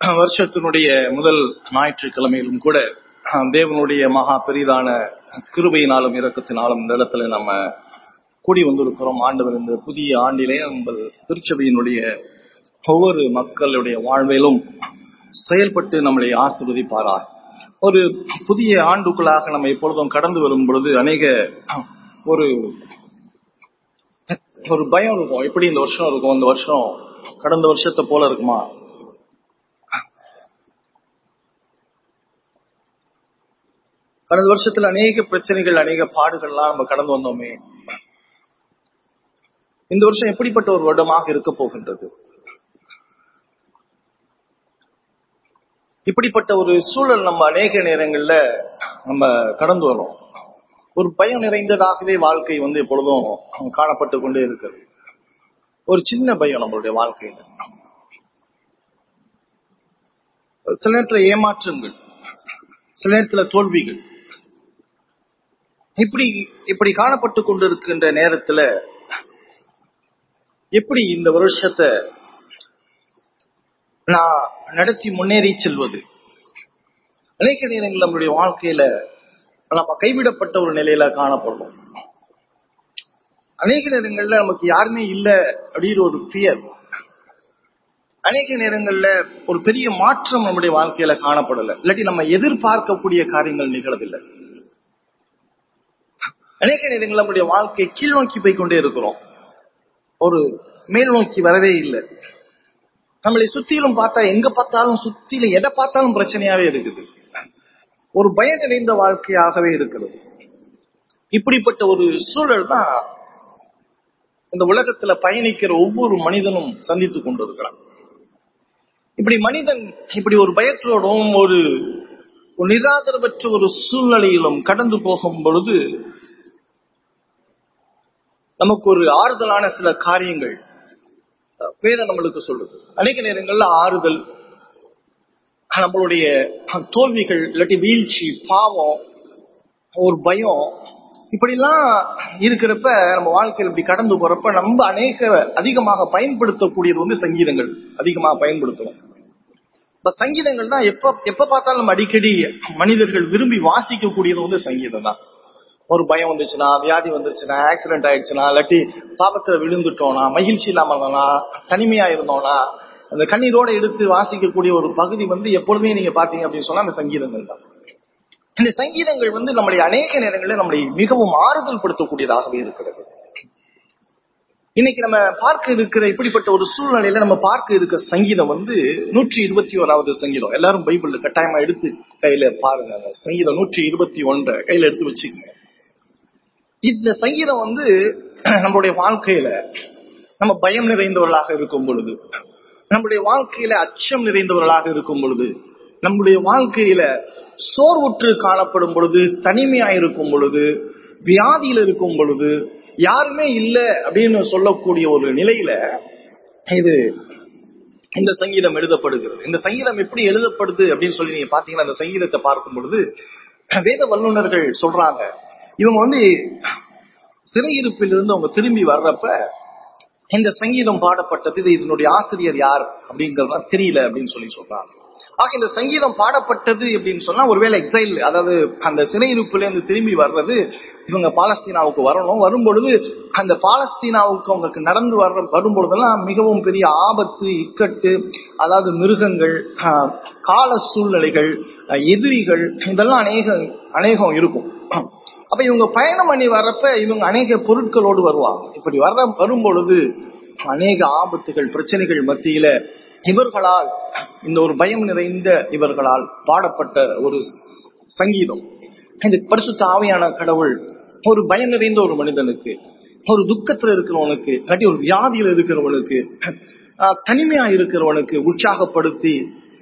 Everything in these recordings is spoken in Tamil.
வருஷத்தினுடைய முதல் ஞாயிற்றுக்கிழமையிலும் கூட தேவனுடைய மகா பெரிதான கிருபையினாலும் இரக்கத்தினாலும் இந்த இடத்துல நம்ம கூடி வந்திருக்கிறோம் ஆண்டவர் இந்த புதிய ஆண்டிலே நம்ம திருச்சபையினுடைய ஒவ்வொரு மக்களுடைய வாழ்விலும் செயல்பட்டு நம்மளை ஆசிர்வதிப்பாரார் ஒரு புதிய ஆண்டுக்குள்ளாக நம்ம எப்பொழுதும் கடந்து வரும் பொழுது அநேக ஒரு ஒரு பயம் இருக்கும் எப்படி இந்த வருஷம் இருக்கும் இந்த வருஷம் கடந்த வருஷத்தை போல இருக்குமா கடந்த வருஷத்துல அநேக பிரச்சனைகள் அநேக பாடுகள்லாம் நம்ம கடந்து வந்தோமே இந்த வருஷம் எப்படிப்பட்ட ஒரு வருடமாக இருக்க போகின்றது இப்படிப்பட்ட ஒரு சூழல் நம்ம அநேக நேரங்கள்ல நம்ம கடந்து வரோம் ஒரு பயம் நிறைந்ததாகவே வாழ்க்கை வந்து எப்பொழுதும் காணப்பட்டு கொண்டே இருக்கிறது ஒரு சின்ன பயம் நம்மளுடைய வாழ்க்கையில சில நேரத்துல ஏமாற்றங்கள் சில நேரத்துல தோல்விகள் இப்படி இப்படி காணப்பட்டு கொண்டிருக்கின்ற நேரத்துல எப்படி இந்த வருஷத்தை நான் நடத்தி முன்னேறி செல்வது அநேக நேரங்கள் நம்மளுடைய வாழ்க்கையில நம்ம கைவிடப்பட்ட ஒரு நிலையில காணப்படுறோம் அநேக நேரங்கள்ல நமக்கு யாருமே இல்லை அப்படிங்கிற ஒரு ஃபியர் அநேக நேரங்கள்ல ஒரு பெரிய மாற்றம் நம்முடைய வாழ்க்கையில காணப்படல இல்லாட்டி நம்ம எதிர்பார்க்கக்கூடிய காரியங்கள் நிகழவில்லை அநேக நேரங்கள் நம்முடைய வாழ்க்கை கீழ் நோக்கி போய் கொண்டே இருக்கிறோம் ஒரு மேல் நோக்கி வரவே இல்லை நம்மளை சுத்திலும் பார்த்தா எங்க பார்த்தாலும் சுத்தில எதை பார்த்தாலும் பிரச்சனையாவே இருக்குது ஒரு பய நிறைந்த வாழ்க்கையாகவே இருக்கிறது இப்படிப்பட்ட ஒரு சூழல் தான் இந்த உலகத்துல பயணிக்கிற ஒவ்வொரு மனிதனும் சந்தித்து கொண்டிருக்கிறான் இப்படி மனிதன் இப்படி ஒரு பயத்தோடும் ஒரு நிராதரவற்ற ஒரு சூழ்நிலையிலும் கடந்து போகும் பொழுது நமக்கு ஒரு ஆறுதலான சில காரியங்கள் வேதம் நம்மளுக்கு சொல்லுது அநேக நேரங்கள்ல ஆறுதல் நம்மளுடைய தோல்விகள் இல்லாட்டி வீழ்ச்சி பாவம் ஒரு பயம் இப்படிலாம் இருக்கிறப்ப நம்ம வாழ்க்கையில் இப்படி கடந்து போறப்ப நம்ம அநேக அதிகமாக பயன்படுத்தக்கூடியது வந்து சங்கீதங்கள் அதிகமாக பயன்படுத்துவோம் இப்ப சங்கீதங்கள் தான் எப்ப எப்ப பார்த்தாலும் நம்ம அடிக்கடி மனிதர்கள் விரும்பி வாசிக்கக்கூடியது வந்து சங்கீதம் தான் ஒரு பயம் வந்துச்சுன்னா வியாதி வந்துச்சுன்னா ஆக்சிடென்ட் ஆயிடுச்சுன்னா இல்லாட்டி பாபத்துல விழுந்துட்டோம்னா மகிழ்ச்சி இல்லாம தனிமையா இருந்தோம்னா அந்த கண்ணீரோட எடுத்து வாசிக்கக்கூடிய ஒரு பகுதி வந்து எப்பொழுதுமே நீங்க பாத்தீங்க அப்படின்னு சொன்னா அந்த சங்கீதங்கள் தான் இந்த சங்கீதங்கள் வந்து நம்முடைய அநேக நேரங்களில் நம்மளை மிகவும் ஆறுதல் படுத்தக்கூடியதாகவே இருக்கிறது இன்னைக்கு நம்ம பார்க்க இருக்கிற இப்படிப்பட்ட ஒரு சூழ்நிலையில நம்ம பார்க்க இருக்கிற சங்கீதம் வந்து நூற்றி இருபத்தி ஓராவது சங்கீதம் எல்லாரும் பைபிள்ல கட்டாயமா எடுத்து கையில பாருங்க அந்த சங்கீதம் நூற்றி இருபத்தி ஒன்றை கையில எடுத்து வச்சுக்கோங்க இந்த சங்கீதம் வந்து நம்மளுடைய வாழ்க்கையில நம்ம பயம் நிறைந்தவர்களாக இருக்கும் பொழுது நம்முடைய வாழ்க்கையில அச்சம் நிறைந்தவர்களாக இருக்கும் பொழுது நம்முடைய வாழ்க்கையில சோர்வுற்று காணப்படும் பொழுது தனிமையா இருக்கும் பொழுது வியாதியில இருக்கும் பொழுது யாருமே இல்லை அப்படின்னு சொல்லக்கூடிய ஒரு நிலையில இது இந்த சங்கீதம் எழுதப்படுகிறது இந்த சங்கீதம் எப்படி எழுதப்படுது அப்படின்னு சொல்லி நீங்க பாத்தீங்கன்னா அந்த சங்கீதத்தை பார்க்கும் பொழுது வேத வல்லுநர்கள் சொல்றாங்க இவங்க வந்து சிறையிருப்பில் இருந்து அவங்க திரும்பி வர்றப்ப இந்த சங்கீதம் பாடப்பட்டது இது இதனுடைய ஆசிரியர் யார் அப்படிங்கறதுலாம் தெரியல அப்படின்னு சொல்லி சொல்றாங்க ஆக இந்த சங்கீதம் பாடப்பட்டது அப்படின்னு சொன்னா ஒருவேளை எக்ஸைல் அதாவது அந்த சிறையிருப்புல இருந்து திரும்பி வர்றது இவங்க பாலஸ்தீனாவுக்கு வரணும் வரும்பொழுது அந்த பாலஸ்தீனாவுக்கு அவங்களுக்கு நடந்து வர்ற வரும்பொழுதெல்லாம் மிகவும் பெரிய ஆபத்து இக்கட்டு அதாவது மிருகங்கள் கால சூழ்நிலைகள் எதிரிகள் இதெல்லாம் அநேக அநேகம் இருக்கும் அப்ப இவங்க பயணம் பண்ணி வர்றப்ப இவங்க அநேக பொருட்களோடு வருவாங்க இப்படி வர்ற வரும்பொழுது அநேக ஆபத்துகள் பிரச்சனைகள் மத்தியில இவர்களால் இந்த ஒரு பயம் நிறைந்த இவர்களால் பாடப்பட்ட ஒரு சங்கீதம் இந்த பரிசுத்த ஆவியான கடவுள் ஒரு பயம் நிறைந்த ஒரு மனிதனுக்கு ஒரு துக்கத்துல இருக்கிறவனுக்கு இல்லாட்டி ஒரு வியாதியில இருக்கிறவனுக்கு தனிமையா இருக்கிறவனுக்கு உற்சாகப்படுத்தி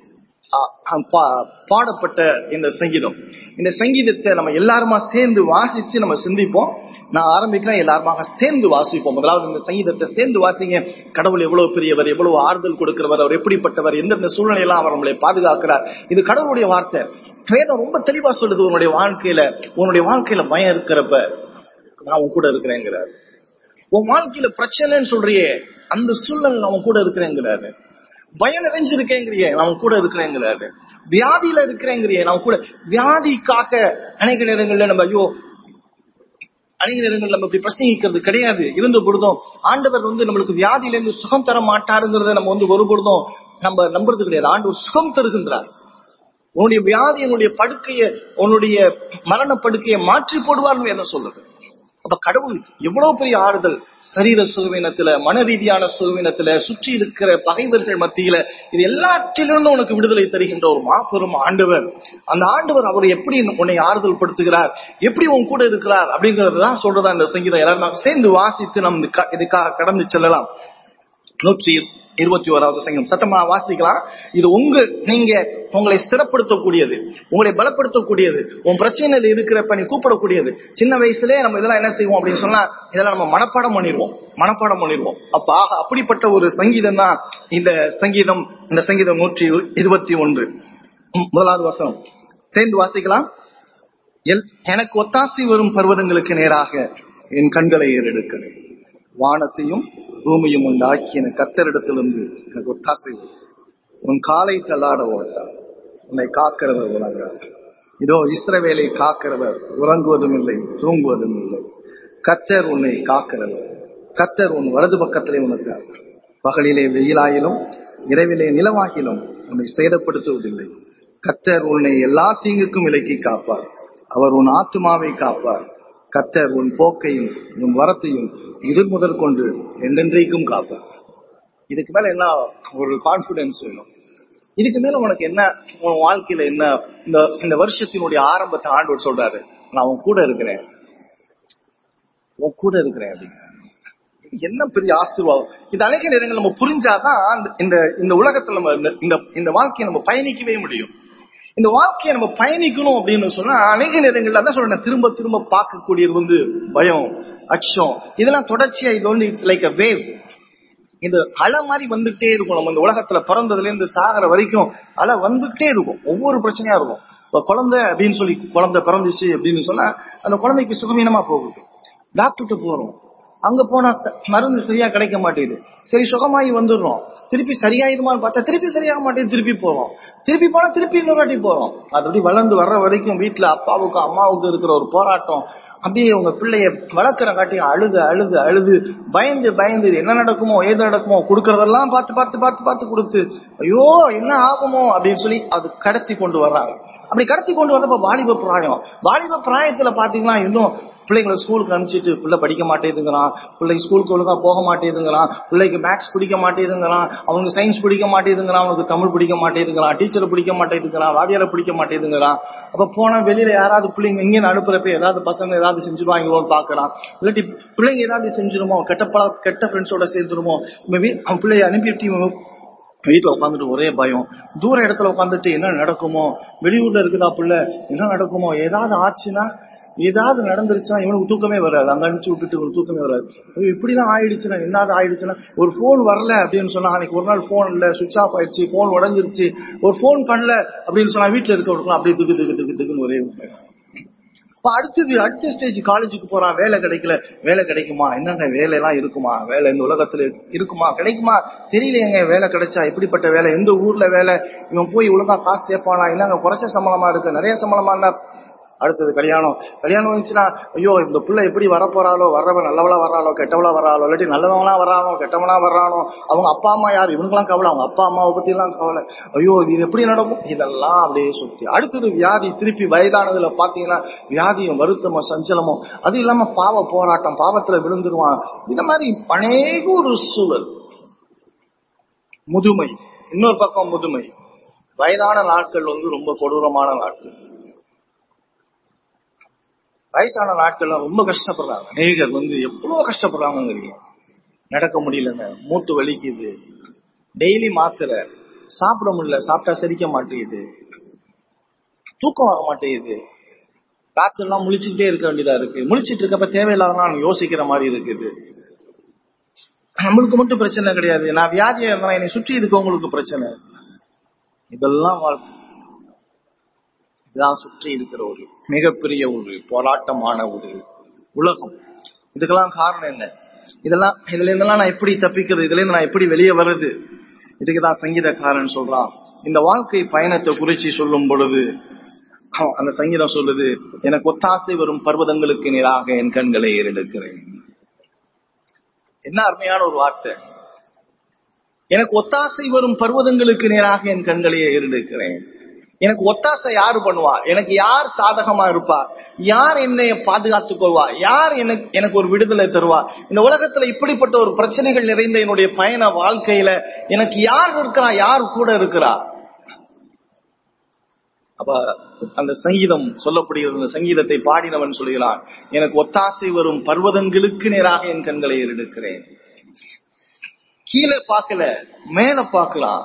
பாடப்பட்ட இந்த சங்கீதம் இந்த சங்கீதத்தை நம்ம எல்லாருமா சேர்ந்து வாசிச்சு நம்ம சிந்திப்போம் நான் ஆரம்பிக்கிறேன் எல்லாருமாக சேர்ந்து வாசிப்போம் முதலாவது இந்த சங்கீதத்தை சேர்ந்து வாசிங்க கடவுள் எவ்வளவு பெரியவர் எவ்வளவு ஆறுதல் கொடுக்கிறவர் அவர் எப்படிப்பட்டவர் எந்தெந்த சூழ்நிலையெல்லாம் அவர் நம்மளை பாதுகாக்கிறார் இது கடவுளுடைய வார்த்தை வேதம் ரொம்ப தெளிவா சொல்லுது உன்னுடைய வாழ்க்கையில உன்னுடைய வாழ்க்கையில பயம் இருக்கிறப்ப நான் உன் கூட இருக்கிறேங்கிறார் உன் வாழ்க்கையில பிரச்சனைன்னு சொல்றியே அந்த சூழ்நிலை நான் உன் கூட இருக்கிறேங்கிறாரு பயம் நிறைஞ்சிருக்கேங்கிறியே நான் கூட இருக்கிறேங்கிறாரு வியாதியில இருக்கிறேங்கிறியே நான் கூட வியாதிக்காக அநேக நேரங்கள்ல நம்ம ஐயோ அநேக நேரங்கள் நம்ம இப்படி பிரசங்கிக்கிறது கிடையாது இருந்த பொழுதும் ஆண்டவர் வந்து நம்மளுக்கு வியாதியில இருந்து சுகம் தர மாட்டாருங்கிறத நம்ம வந்து ஒரு பொழுதும் நம்ம நம்புறது கிடையாது ஆண்டவர் சுகம் தருகின்றார் உன்னுடைய வியாதி உன்னுடைய படுக்கைய உன்னுடைய மரண படுக்கையை மாற்றி போடுவார்னு என்ன சொல்லுது அப்ப கடவுள் எவ்வளவு பெரிய ஆறுதல் சரீர சுகவீனத்துல மன ரீதியான சுகவீனத்துல சுற்றி இருக்கிற பகைவர்கள் மத்தியில இது எல்லாற்றிலிருந்தும் உனக்கு விடுதலை தருகின்ற ஒரு மாபெரும் ஆண்டவர் அந்த ஆண்டவர் அவர் எப்படி உன்னை ஆறுதல் படுத்துகிறார் எப்படி உன் கூட இருக்கிறார் அப்படிங்கறதுதான் சொல்றதா இந்த சங்கீதம் எல்லாரும் நாங்க சேர்ந்து வாசித்து நம் இந்த க- இதுக்காக கடந்து செல்லலாம் நூற்றி இருபத்தி ஓராவது சங்கம் சட்டமா வாசிக்கலாம் இது உங்க நீங்க உங்களை ஸ்திரப்படுத்தக்கூடியது உங்களை பலப்படுத்தக்கூடியது உன் பிரச்சனையில இருக்கிறப்ப நீ கூப்பிடக்கூடியது சின்ன வயசுலயே நம்ம இதெல்லாம் என்ன செய்வோம் அப்படின்னு சொன்னா இதெல்லாம் நம்ம மனப்பாடம் பண்ணிடுவோம் மனப்பாடம் பண்ணிடுவோம் அப்ப ஆக அப்படிப்பட்ட ஒரு சங்கீதம் தான் இந்த சங்கீதம் இந்த சங்கீதம் நூற்றி இருபத்தி ஒன்று ம், முதலாவது வசனம் சேர்ந்து வாசிக்கலாம் எல்- எனக்கு ஒத்தாசி வரும் பர்வதங்களுக்கு நேராக என் கண்களை ஏறெடுக்கிறேன் வானத்தையும் பூமியும் உண்டாக்கின கத்தரிடத்திலிருந்து எனக்கு ஒத்தாசை வரும். உன் காலை தள்ளாட ஓட்டார் உன்னை காக்கிறவர் உலகார் இதோ இஸ்ரவேலை காக்கிறவர் உறங்குவதும் இல்லை தூங்குவதும் இல்லை கத்தர் உன்னை காக்கிறவர் கத்தர் உன் வலது பக்கத்திலே உனக்கு பகலிலே வெயிலாயிலும் இரவிலே நிலவாகிலும் உன்னை சேதப்படுத்துவதில்லை கத்தர் உன்னை எல்லா தீங்குக்கும் விலக்கி காப்பார் அவர் உன் ஆத்துமாவை காப்பார் கத்தர் உன் போக்கையும் உன் வரத்தையும் எதிர் முதற் கொண்டு என்றென்றைக்கும் காப்பார் இதுக்கு மேல என்ன ஒரு கான்பிடன்ஸ் வேணும் இதுக்கு மேல உனக்கு என்ன உன் வாழ்க்கையில என்ன இந்த இந்த வருஷத்தினுடைய ஆரம்பத்தை ஆண்டவர் சொல்றாரு நான் உன் கூட இருக்கிறேன் உன் கூட இருக்கிறேன் அப்படிங்கிறாரு என்ன பெரிய ஆசீர்வாதம் இது அநேக நேரங்கள் நம்ம புரிஞ்சாதான் அந்த- இந்த இந்த உலகத்துல நம்ம இந்த- இந்த இந்த வாழ்க்கையை நம்ம பயணிக்கவே முடியும் இந்த வாழ்க்கையை நம்ம பயணிக்கணும் அப்படின்னு சொன்னா அநேக நேரங்கள்ல தான் சொல்றேன் திரும்ப திரும்ப பார்க்கக்கூடியது வந்து பயம் அச்சம் இதெல்லாம் தொடர்ச்சியா இது வந்து இட்ஸ் லைக் அ வேவ் இது அலை மாதிரி வந்துகிட்டே இருக்கும் நம்ம இந்த உலகத்துல பிறந்ததுல இருந்து சாகிற வரைக்கும் அலை வந்துகிட்டே இருக்கும் ஒவ்வொரு பிரச்சனையா இருக்கும் இப்ப குழந்தை அப்படின்னு சொல்லி குழந்தை பிறந்துச்சு அப்படின்னு சொன்னா அந்த குழந்தைக்கு சுகமீனமா போகுது டாக்டர்கிட்ட போறோம் அங்க போனா ச- மருந்து சரியா கிடைக்க மாட்டேங்குது சரி சுகமாயி வந்துடுறோம் திருப்பி சரியாயிருமான்னு பார்த்தா திருப்பி சரியாக மாட்டேங்குது திருப்பி போறோம் திருப்பி போனா திருப்பி இன்னொரு வாட்டி போறோம் அப்படி வளர்ந்து வர்ற வரைக்கும் வீட்டுல அப்பாவுக்கும் அம்மாவுக்கும் இருக்கிற ஒரு போராட்டம் அப்படியே உங்க பிள்ளைய வளர்க்குற காட்டி அழுது அழுது அழுது பயந்து பயந்து இது என்ன நடக்குமோ ஏது நடக்குமோ கொடுக்கறதெல்லாம் பார்த்து பார்த்து பார்த்து பார்த்து கொடுத்து ஐயோ என்ன ஆகுமோ அப்படின்னு சொல்லி அது கடத்தி கொண்டு வர்றாங்க அப்படி கடத்தி கொண்டு வரப்ப வாலிப பிராயம் வாலிப பிராயத்துல பாத்தீங்கன்னா இன்னும் பிள்ளைங்களை ஸ்கூலுக்கு அனுப்பிச்சிட்டு பிள்ளை படிக்க மாட்டேதுங்கிறான் பிள்ளைக்கு ஸ்கூலுக்கு ஒழுங்கா போக மாட்டேதுங்கிறான் பிள்ளைக்கு மேக்ஸ் பிடிக்க மாட்டேதுங்கிறான் அவனுக்கு சயின்ஸ் பிடிக்க மாட்டேதுங்கிறான் அவனுக்கு தமிழ் பிடிக்க மாட்டேதுங்கிறான் டீச்சரை பிடிக்க மாட்டேதுங்கிறான் வாதியாரை பிடிக்க மாட்டேதுங்கிறான் அப்ப போனா வெளியில யாராவது பிள்ளைங்க இங்க அனுப்புறப்ப ஏதாவது பசங்க ஏதாவது செஞ்சுருவாங்களோன்னு பாக்குறான் இல்லாட்டி பிள்ளைங்க ஏதாவது செஞ்சிருமோ கெட்ட பழ கெட்ட ஃப்ரெண்ட்ஸோட சேர்ந்துருமோ மேபி அவன் பிள்ளைய அனுப்பிட்டு இவன் வீட்டுல உட்காந்துட்டு ஒரே பயம் தூர இடத்துல உட்காந்துட்டு என்ன நடக்குமோ வெளியூர்ல இருக்குதா புள்ள என்ன நடக்குமோ ஏதாவது ஆச்சுன்னா ஏதாவது நடந்துருச்சுன்னா இவனுக்கு தூக்கமே வராது அங்க அனுப்பிச்சு விட்டுட்டு இவனுக்கு தூக்கமே வராது ஐயோ, இப்படிலாம் ஆயிடுச்சுன்னா என்னது ஆயிடுச்சுன்னா ஒரு போன் வரல அப்படின்னு சொன்னா அன்னைக்கு ஒரு நாள் போன் இல்ல சுவிச் ஆஃப் ஆயிடுச்சு போன் உடஞ்சிருச்சு ஒரு போன் பண்ணல அப்படின்னு சொன்னா வீட்டுல இருக்கவங்களுக்கும் அப்படியே துக்கு துக்கு துக்கு துக்குன்னு ஒரே பயம். இப்ப அடுத்தது அடுத்த ஸ்டேஜ் காலேஜுக்கு போறான் வேலை கிடைக்கல வேலை கிடைக்குமா என்னங்க வேலை எல்லாம் இருக்குமா வேலை இந்த உலகத்துல இருக்குமா கிடைக்குமா தெரியலையேங்க வேலை கிடைச்சா எப்படிப்பட்ட வேலை எந்த ஊர்ல வேலை இவன் போய் ஒழுங்கா காசு சேர்ப்பானா என்னங்க குறைச்ச சம்பளமா இருக்கு நிறைய சம்பளமா இருந்தா அடுத்தது கல்யாணம் கல்யாணம் வந்துச்சுன்னா ஐயோ இந்த புள்ள எப்படி வரப்போறாளோ வர்றவன் நல்லவளா வர்றாளோ கெட்டவளா வர்றாளோ இல்லாட்டி நல்லவனா வர்றானோ கெட்டவனா வர்றானோ அவங்க அப்பா அம்மா யார் இவனுக்கெல்லாம் கவலை அவங்க அப்பா அம்மாவை பத்தி எல்லாம் கவலை ஐயோ இது எப்படி நடக்கும் இதெல்லாம் அப்படியே சுத்தி அடுத்தது வியாதி திருப்பி வயதானதுல பாத்தீங்கன்னா வியாதியும் வருத்தமோ சஞ்சலமோ அது இல்லாம பாவ போராட்டம் பாவத்துல விழுந்துருவான் இந்த மாதிரி அநேக ஒரு சூழல் முதுமை இன்னொரு பக்கம் முதுமை வயதான நாட்கள் வந்து ரொம்ப கொடூரமான நாட்கள் வயசான நாட்கள்லாம் ரொம்ப கஷ்டப்படுறாங்க அநேகர் வந்து எவ்வளவு கஷ்டப்படுறாங்கிறீங்க நடக்க முடியலங்க மூட்டு வலிக்குது டெய்லி மாத்திரை சாப்பிட முடியல சாப்பிட்டா செரிக்க மாட்டேங்குது தூக்கம் வர மாட்டேங்குது ராத்திரிலாம் முழிச்சுக்கிட்டே இருக்க வேண்டியதா இருக்கு முழிச்சிட்டு இருக்கப்ப தேவையில்லாதான் யோசிக்கிற மாதிரி இருக்குது நம்மளுக்கு மட்டும் பிரச்சனை கிடையாது நான் வியாதியா இருந்தா என்னை சுற்றி இருக்கவங்களுக்கு பிரச்சனை இதெல்லாம் வாழ்க்கை இதுதான் சுற்றி இருக்கிற ஒரு மிகப்பெரிய ஒரு போராட்டமான ஒரு உலகம் இதுக்கெல்லாம் காரணம் என்ன இதெல்லாம் இதுல இருந்தெல்லாம் நான் எப்படி தப்பிக்கிறது இதுல இருந்து நான் எப்படி வெளியே வர்றது இதுக்குதான் சங்கீதக்காரன் சொல்றான் இந்த வாழ்க்கை பயணத்தை குறிச்சு சொல்லும் பொழுது அவன் அந்த சங்கீதம் சொல்லுது எனக்கு ஒத்தாசை வரும் பர்வதங்களுக்கு நேராக என் கண்களை ஏறெடுக்கிறேன் என்ன அருமையான ஒரு வார்த்தை எனக்கு ஒத்தாசை வரும் பர்வதங்களுக்கு நேராக என் கண்களை ஏறெடுக்கிறேன் எனக்கு ஒத்தாசை யாரு பண்ணுவா எனக்கு யார் சாதகமா இருப்பா யார் என்னை பாதுகாத்துக் கொள்வா யார் எனக்கு எனக்கு ஒரு விடுதலை தருவா இந்த உலகத்துல இப்படிப்பட்ட ஒரு பிரச்சனைகள் நிறைந்த என்னுடைய பயண வாழ்க்கையில எனக்கு யார் இருக்கிறா யார் கூட இருக்கிறா அப்ப அந்த சங்கீதம் சொல்லப்படுகிறது அந்த சங்கீதத்தை பாடினவன் சொல்கிறான் எனக்கு ஒத்தாசை வரும் பர்வதங்களுக்கு நேராக என் கண்களை எடுக்கிறேன் கீழே பார்க்கல மேல பார்க்கலாம்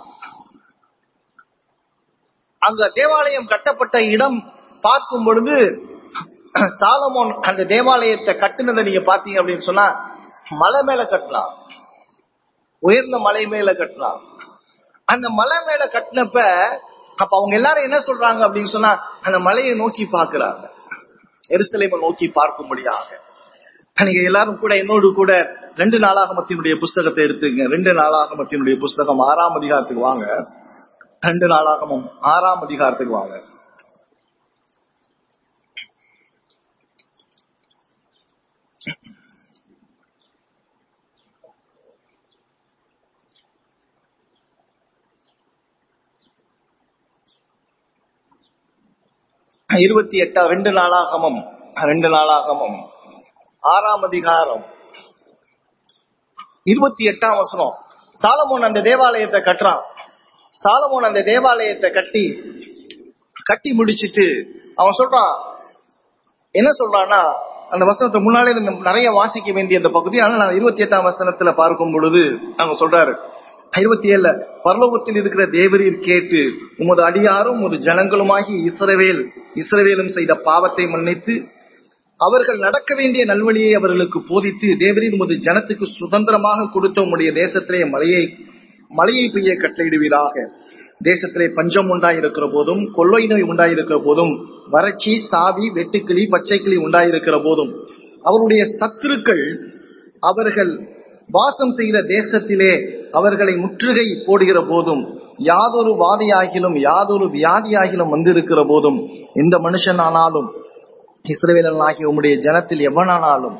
அங்க தேவாலயம் கட்டப்பட்ட இடம் பார்க்கும் பொழுது சாலமோன் அந்த தேவாலயத்தை கட்டுனதை நீங்க பாத்தீங்க அப்படின்னு சொன்னா மலை மேல கட்டலாம் உயர்ந்த மலை மேல கட்டலாம் அந்த மலை மேல கட்டினப்ப அப்ப அவங்க எல்லாரும் என்ன சொல்றாங்க அப்படின்னு சொன்னா அந்த மலையை நோக்கி பாக்குறாங்க எருசலேமை நோக்கி பார்க்கும்படியாக நீங்க எல்லாரும் கூட என்னோடு கூட ரெண்டு நாளாகமத்தினுடைய புஸ்தகத்தை எடுத்துங்க ரெண்டு நாளாகமத்தினுடைய புஸ்தகம் ஆறாம் அதிகாரத்துக்கு வாங்க ரெண்டு நாளாகமும் ஆறாம் அதிகாரத்துக்கு வாங்க இருபத்தி எட்டா ரெண்டு நாளாகமும் ரெண்டு நாளாகமும் ஆறாம் அதிகாரம் இருபத்தி எட்டாம் வசனம் சாலமோன் அந்த தேவாலயத்தை கட்டுறான் சாலமோன் அந்த தேவாலயத்தை கட்டி கட்டி முடிச்சிட்டு அவன் சொல்றான் என்ன சொல்றான்னா அந்த வசனத்தை முன்னாலே நிறைய வாசிக்க வேண்டிய அந்த பகுதி ஆனால் நான் இருபத்தி எட்டாம் வசனத்துல பார்க்கும் பொழுது நாங்க சொல்றாரு இருபத்தி ஏழுல பரலோகத்தில் இருக்கிற தேவரீர் கேட்டு உமது அடியாரும் ஒரு ஜனங்களுமாகி இஸ்ரவேல் இஸ்ரவேலும் செய்த பாவத்தை மன்னித்து அவர்கள் நடக்க வேண்டிய நல்வழியை அவர்களுக்கு போதித்து தேவரீர் உமது ஜனத்துக்கு சுதந்திரமாக கொடுத்த உம்முடைய தேசத்திலே மலையை மலையை பெய்ய கட்டளையிடுவீராக தேசத்திலே பஞ்சம் உண்டாயிருக்கிற போதும் கொள்ளை நோய் உண்டாயிருக்கிற போதும் வறட்சி சாவி வெட்டுக்கிளி பச்சைக்கிளி உண்டாயிருக்கிற போதும் அவருடைய சத்துருக்கள் அவர்கள் வாசம் செய்கிற தேசத்திலே அவர்களை முற்றுகை போடுகிற போதும் யாதொரு வாதியாகிலும் யாதொரு வியாதியாகிலும் வந்திருக்கிற போதும் எந்த மனுஷனானாலும் இஸ்ரவேலனாகிய உம்முடைய ஜனத்தில் எவனானாலும்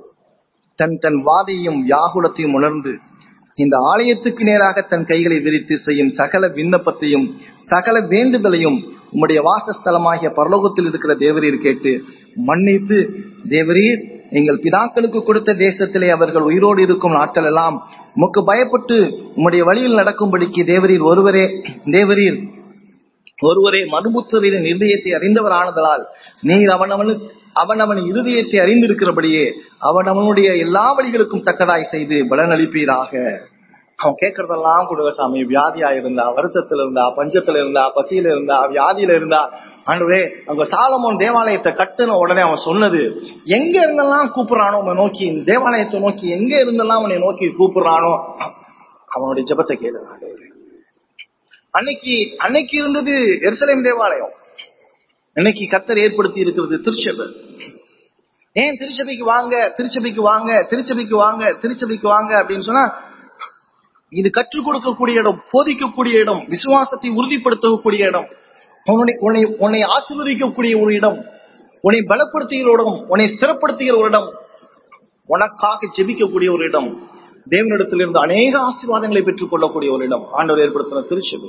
தன் தன் வாதியையும் வியாகுலத்தையும் உணர்ந்து இந்த ஆலயத்துக்கு நேராக தன் கைகளை விரித்து செய்யும் சகல விண்ணப்பத்தையும் சகல வேண்டுதலையும் உம்முடைய வாசஸ்தலமாகிய பரலோகத்தில் இருக்கிற தேவரீர் கேட்டு மன்னித்து தேவரீர் எங்கள் பிதாக்களுக்கு கொடுத்த தேசத்திலே அவர்கள் உயிரோடு இருக்கும் நாட்கள் எல்லாம் உமக்கு பயப்பட்டு உம்முடைய வழியில் நடக்கும்படிக்கு தேவரீர் ஒருவரே தேவரீர் ஒருவரே மனுபுத்தரின் இருதயத்தை அறிந்தவரானதால் நீர் அவனவனுக்கு அவனவன் இருதயத்தை அறிந்திருக்கிறபடியே அவன் அவனுடைய எல்லா வழிகளுக்கும் தக்கதாய் செய்து பலனளிப்பீராக அவன் கேட்கறதெல்லாம் கொடுங்க சாமி வியாதியா இருந்தா வருத்தத்துல இருந்தா பஞ்சத்துல இருந்தா பசியில இருந்தா வியாதியில இருந்தா ஆண்டவரே அங்க சாலமோன் தேவாலயத்தை கட்டுன உடனே அவன் சொன்னது எங்க இருந்தெல்லாம் கூப்பிடுறானோ அவனை நோக்கி தேவாலயத்தை நோக்கி எங்க இருந்தெல்லாம் அவனை நோக்கி கூப்பிடுறானோ அவனுடைய ஜபத்தை கேளு ஆண்டவரே அன்னைக்கு அன்னைக்கு இருந்தது எருசலேம் தேவாலயம் இன்னைக்கு கத்தர் ஏற்படுத்தி இருக்கிறது திருச்சபை ஏன் திருச்சபைக்கு வாங்க திருச்சபைக்கு வாங்க திருச்சபைக்கு வாங்க திருச்சபைக்கு வாங்க அப்படின்னு சொன்னா இது கற்றுக் கொடுக்கக்கூடிய இடம் போதிக்கக்கூடிய இடம் விசுவாசத்தை உறுதிப்படுத்தக்கூடிய இடம் உன்னை உன்னை உன்னை ஆசீர்வதிக்கக்கூடிய ஒரு இடம் உன்னை பலப்படுத்துகிற ஒரு இடம் உன்னை ஸ்திரப்படுத்துகிற ஒரு இடம் உனக்காக ஜெபிக்கக்கூடிய ஒரு இடம் தேவனிடத்திலிருந்து அநேக ஆசீர்வாதங்களை பெற்றுக் கொள்ளக்கூடிய ஒரு இடம் ஆண்டவர் ஏற்படுத்தின திருச்சபை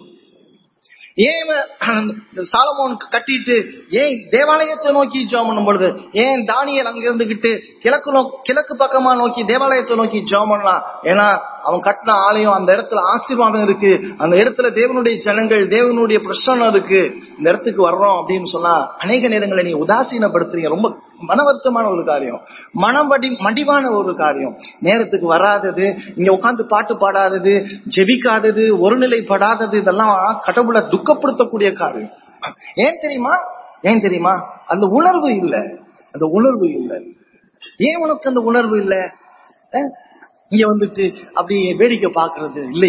ஏன் சாலமோன் கட்டிட்டு ஏன் தேவாலயத்தை நோக்கி ஜோம் பண்ணும் பொழுது ஏன் தானியல் அங்க இருந்துகிட்டு கிழக்கு நோ கிழக்கு பக்கமா நோக்கி தேவாலயத்தை நோக்கி ஜோம் பண்ணலாம் ஏன்னா அவன் கட்டின ஆலயம் அந்த இடத்துல ஆசீர்வாதம் இருக்கு அந்த இடத்துல தேவனுடைய ஜனங்கள் தேவனுடைய பிரசனம் இருக்கு இந்த இடத்துக்கு வர்றோம் அப்படின்னு சொன்னா அநேக நேரங்களை நீ உதாசீனப்படுத்துறீங்க ரொம்ப மன வருத்தமான ஒரு காரியம் மனமடி மடிவான ஒரு காரியம் நேரத்துக்கு வராதது இங்க உட்காந்து பாட்டு பாடாதது ஜெபிக்காதது ஒருநிலைப்படாதது இதெல்லாம் கடவுளை துக்கப்படுத்தக்கூடிய காரியம் ஏன் தெரியுமா ஏன் தெரியுமா அந்த உணர்வு இல்ல அந்த உணர்வு இல்ல ஏன் உனக்கு அந்த உணர்வு இல்ல அஹ்? இங்க வந்துட்டு அப்படி வேடிக்கை பாக்குறது இல்லையா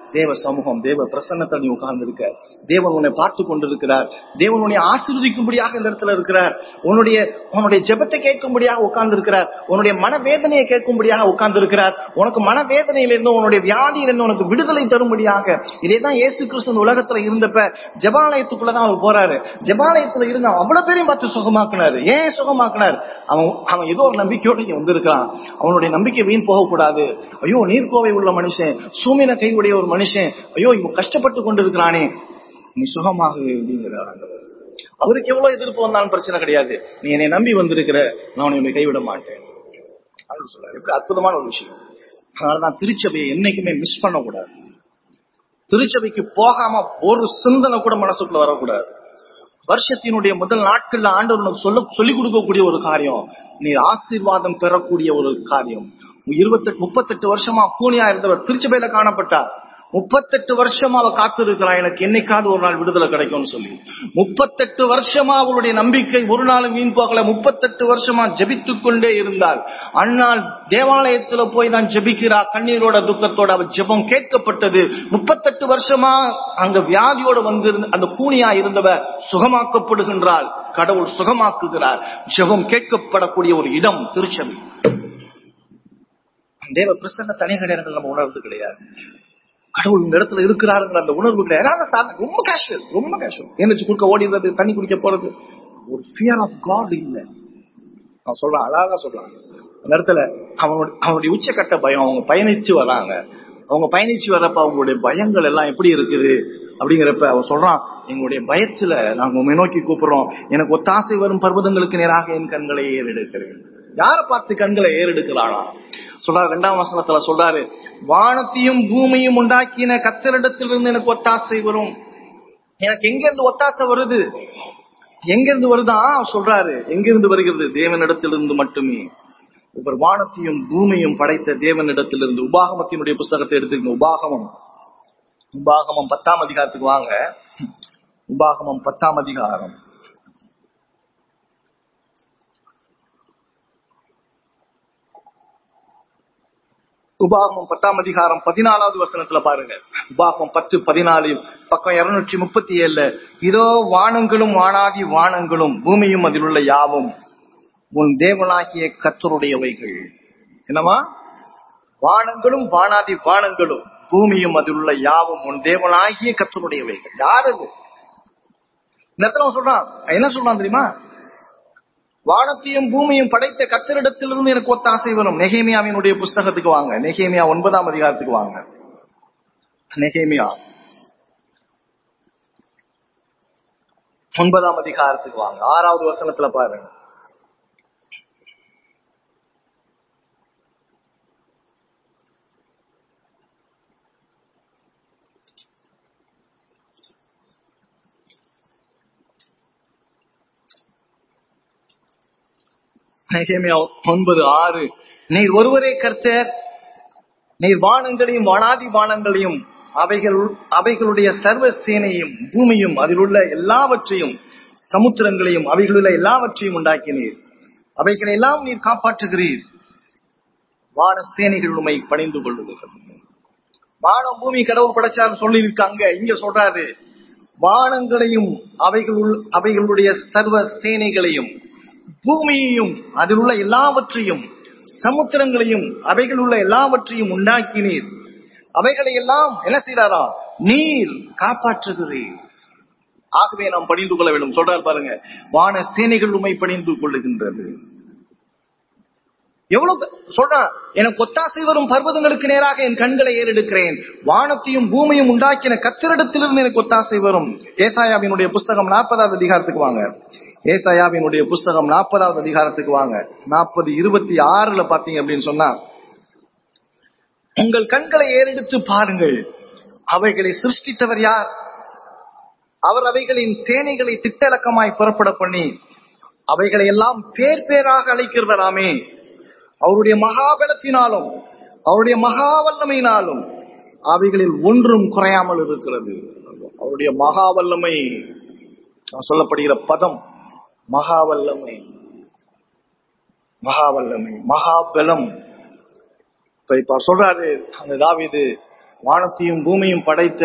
தேவ சமூகம் தேவ பிரசன்னத்தில் நீ உட்கார்ந்து இருக்க தேவன் உன்னை பார்த்து கொண்டிருக்கிறார் தேவன் உன்னை ஆசீர்வதிக்கும்படியாக இந்த இடத்துல இருக்கிறார் உன்னுடைய உன்னுடைய ஜெபத்தை கேட்கும்படியாக உட்கார்ந்து இருக்கிறார் உன்னுடைய மனவேதனையை கேட்கும்படியாக உட்கார்ந்து இருக்கிறார் உனக்கு மனவேதனையிலிருந்து உன்னுடைய வியாதியிலிருந்து உனக்கு விடுதலை தரும்படியாக இதேதான் இயேசு கிறிஸ்து இந்த உலகத்துல இருந்தப்ப ஜெபாலயத்துக்குள்ளதான் அவர் போறாரு ஜெபாலயத்துல இருந்து அவன் அவ்வளவு பேரையும் பார்த்து சுகமாக்குனாரு ஏன் சுகமாக்குனார் அவன் அவன் ஏதோ ஒரு நம்பிக்கையோட இங்க வந்திருக்கான் அவனுடைய நம்பிக்கை வீண் போகக்கூடாது ஐயோ நீர்க்கோவை உள்ள மனுஷன் சூமின கையுடைய ஒரு மனுஷன் ஐயோ இவன் கஷ்டப்பட்டு கொண்டிருக்கிறானே நீ சுகமாக அப்படிங்கிறார் ஆண்டவர். அவருக்கு எவ்வளவு எதிர்ப்பு வந்தாலும் பிரச்சனை கிடையாது நீ என்னை நம்பி வந்திருக்கிற நான் உன்னை கைவிட மாட்டேன் அப்படின்னு சொல்றாரு எப்படி அற்புதமான ஒரு விஷயம் அதனாலதான் திருச்சபையை என்னைக்குமே மிஸ் பண்ணக்கூடாது திருச்சபைக்கு போகாம ஒரு சிந்தனை கூட மனசுக்குள்ள வரக்கூடாது வருஷத்தினுடைய முதல் நாட்கள்ல ஆண்டவர் உனக்கு சொல்ல சொல்லிக் கொடுக்கக்கூடிய ஒரு காரியம் நீ ஆசீர்வாதம் பெறக்கூடிய ஒரு காரியம் இருபத்தெட்டு முப்பத்தெட்டு வருஷமா கூனியா இருந்தவர் திருச்சபையில காணப்பட்டார் முப்பத்தெட்டு வருஷமா அவ காத்திருக்கிறா எனக்கு என்னைக்காவது ஒரு நாள் விடுதலை கிடைக்கும்னு சொல்லி முப்பத்தெட்டு வருஷமா அவளுடைய நம்பிக்கை ஒரு நாளும் வீண் போகல முப்பத்தெட்டு வருஷமா ஜெபித்துக் கொண்டே இருந்தாள் அண்ணாள் தேவாலயத்துல போய் தான் ஜெபிக்கிறா கண்ணீரோட துக்கத்தோட அவ ஜெபம் கேட்கப்பட்டது முப்பத்தெட்டு வருஷமா அங்க வியாதியோட வந்திருந்த அந்த கூனியா இருந்தவ சுகமாக்கப்படுகின்றாள் கடவுள் சுகமாக்குகிறார் ஜெபம் கேட்கப்படக்கூடிய ஒரு இடம் திருச்சபை தேவ பிரசன்ன தனிக நேரங்கள் நம்ம உணர்வது கிடையாது கடவுள் இந்த இடத்துல இருக்கிறாருங்கிற அந்த உணர்வு கிடையாது ஆனா சாதா- ரொம்ப கேஷுவல் ரொம்ப கேஷுவல் எந்திரிச்சு குறுக்க ஓடிடுறது தண்ணி குடிக்க போறது ஒரு ஃபியர் ஆஃப் காட் இல்ல அவன் சொல்றான் அழகா சொல்றான் அந்த இடத்துல அவனுடைய அவனுடைய உச்சக்கட்ட பயம் அவங்க பயணிச்சு வராங்க அவங்க பயணிச்சு வர்றப்ப அவங்களுடைய பயங்கள் எல்லாம் எப்படி இருக்குது அப்படிங்கிறப்ப அவன் சொல்றான் எங்களுடைய பயத்துல நாங்க உண்மை நோக்கி கூப்பிடுறோம் எனக்கு ஒத்தாசை வரும் பர்வதங்களுக்கு நேராக என் கண்களை ஏறெடுக்கிறேன் யாரை பார்த்து கண்களை ஏறெடுக்கிறானா சொல்றாரு ரெண்டாம் வசனத்துல சொல்றாரு வானத்தையும் பூமியும் உண்டாக்கின கத்தரிடத்திலிருந்து எனக்கு ஒத்தாசை வரும் எனக்கு எங்க இருந்து ஒத்தாசை வருது எங்க இருந்து வருதா சொல்றாரு எங்க இருந்து வருகிறது தேவனிடத்திலிருந்து மட்டுமே இவர் வானத்தையும் பூமியும் படைத்த தேவனிடத்திலிருந்து உபாகமத்தினுடைய புஸ்தகத்தை எடுத்துக்கணும் உபாகமம் உபாகமம் பத்தாம் அதிகாரத்துக்கு வாங்க உபாகமம் பத்தாம் அதிகாரம் உபாகமம் பத்தாம் அதிகாரம் பதினாலாவது வசனத்துல பாருங்க உபாகமம் பத்து பதினாலு பக்கம் இருநூற்றி முப்பத்தி ஏழுல இதோ வானங்களும் வானாதி வானங்களும் பூமியும் அதில் உள்ள யாவும் உன் தேவனாகிய கத்தருடையவைகள் என்னமா வானங்களும் வானாதி வானங்களும் பூமியும் அதில் உள்ள யாவும் உன் தேவனாகிய கத்தருடையவைகள் யார் அது இந்த இடத்துல அவன் சொல்றான் என்ன சொல்றான் தெரியுமா வானத்தையும் பூமியும் படைத்த கத்தரிடத்திலிருந்து எனக்கு ஒத்தாசை வரும் நெகேமியாவினுடைய புஸ்தகத்துக்கு வாங்க நெகேமியா ஒன்பதாம் அதிகாரத்துக்கு வாங்க நெகேமியா ஒன்பதாம் அதிகாரத்துக்கு வாங்க ஆறாவது வசனத்துல பாருங்க நெகேமியா ஒன்பது ஆறு நீர் ஒருவரே கர்த்தர் நீர் வானங்களையும் வானாதி வானங்களையும் அவைகள் அவைகளுடைய சர்வ சேனையும் பூமியும் அதில் உள்ள எல்லாவற்றையும் சமுத்திரங்களையும் அவைகளுள்ள எல்லாவற்றையும் உண்டாக்கினீர் அவைகளை எல்லாம் நீர் காப்பாற்றுகிறீர் வான சேனைகள் உண்மை பணிந்து கொள்ளுகிறது வானம் பூமி கடவுள் படைச்சார் சொல்லி இருக்காங்க இங்க சொல்றாரு வானங்களையும் அவைகள் அவைகளுடைய சர்வ சேனைகளையும் பூமியையும் அதில் உள்ள எல்லாவற்றையும் சமுத்திரங்களையும் அவைகள் உள்ள எல்லாவற்றையும் உண்டாக்கினீர் அவைகளை எல்லாம் என்ன செய்யறாரா நீர் காப்பாற்றுகிறீர் ஆகவே நாம் பணிந்து கொள்ள வேண்டும் சொல்றார் பாருங்க வான சேனைகள் உண்மை பணிந்து கொள்ளுகின்றது எவ்வளவு சொல்றா எனக்கு ஒத்தாசை வரும் பர்வதங்களுக்கு நேராக என் கண்களை ஏறெடுக்கிறேன் வானத்தையும் பூமியும் உண்டாக்கின கத்திரிடத்திலிருந்து எனக்கு ஒத்தாசை வரும் ஏசாயாவினுடைய புஸ்தகம் நாற்பதாவது அதிகாரத்துக்கு வாங்க ஏசாயாவினுடைய புஸ்தகம் நாற்பதாவது அதிகாரத்துக்கு வாங்க நாற்பது இருபத்தி ஆறுல பாத்தீங்க அப்படின்னு சொன்னா உங்கள் கண்களை ஏறெடுத்து பாருங்கள் அவைகளை சிருஷ்டித்தவர் யார் அவர் அவைகளின் சேனைகளை திட்டலக்கமாய் புறப்பட பண்ணி அவைகளை எல்லாம் பேர் பேராக அழைக்கிறவராமே அவருடைய மகாபலத்தினாலும் அவருடைய மகா வல்லமையினாலும் அவைகளில் ஒன்றும் குறையாமல் இருக்கிறது அவருடைய மகா வல்லமை சொல்லப்படுகிற பதம் மகாவல்லமை மகாவல்லமை மகாபலம் இப்ப இப்ப சொல்றாரு அந்த தாவிது வானத்தையும் பூமியும் படைத்த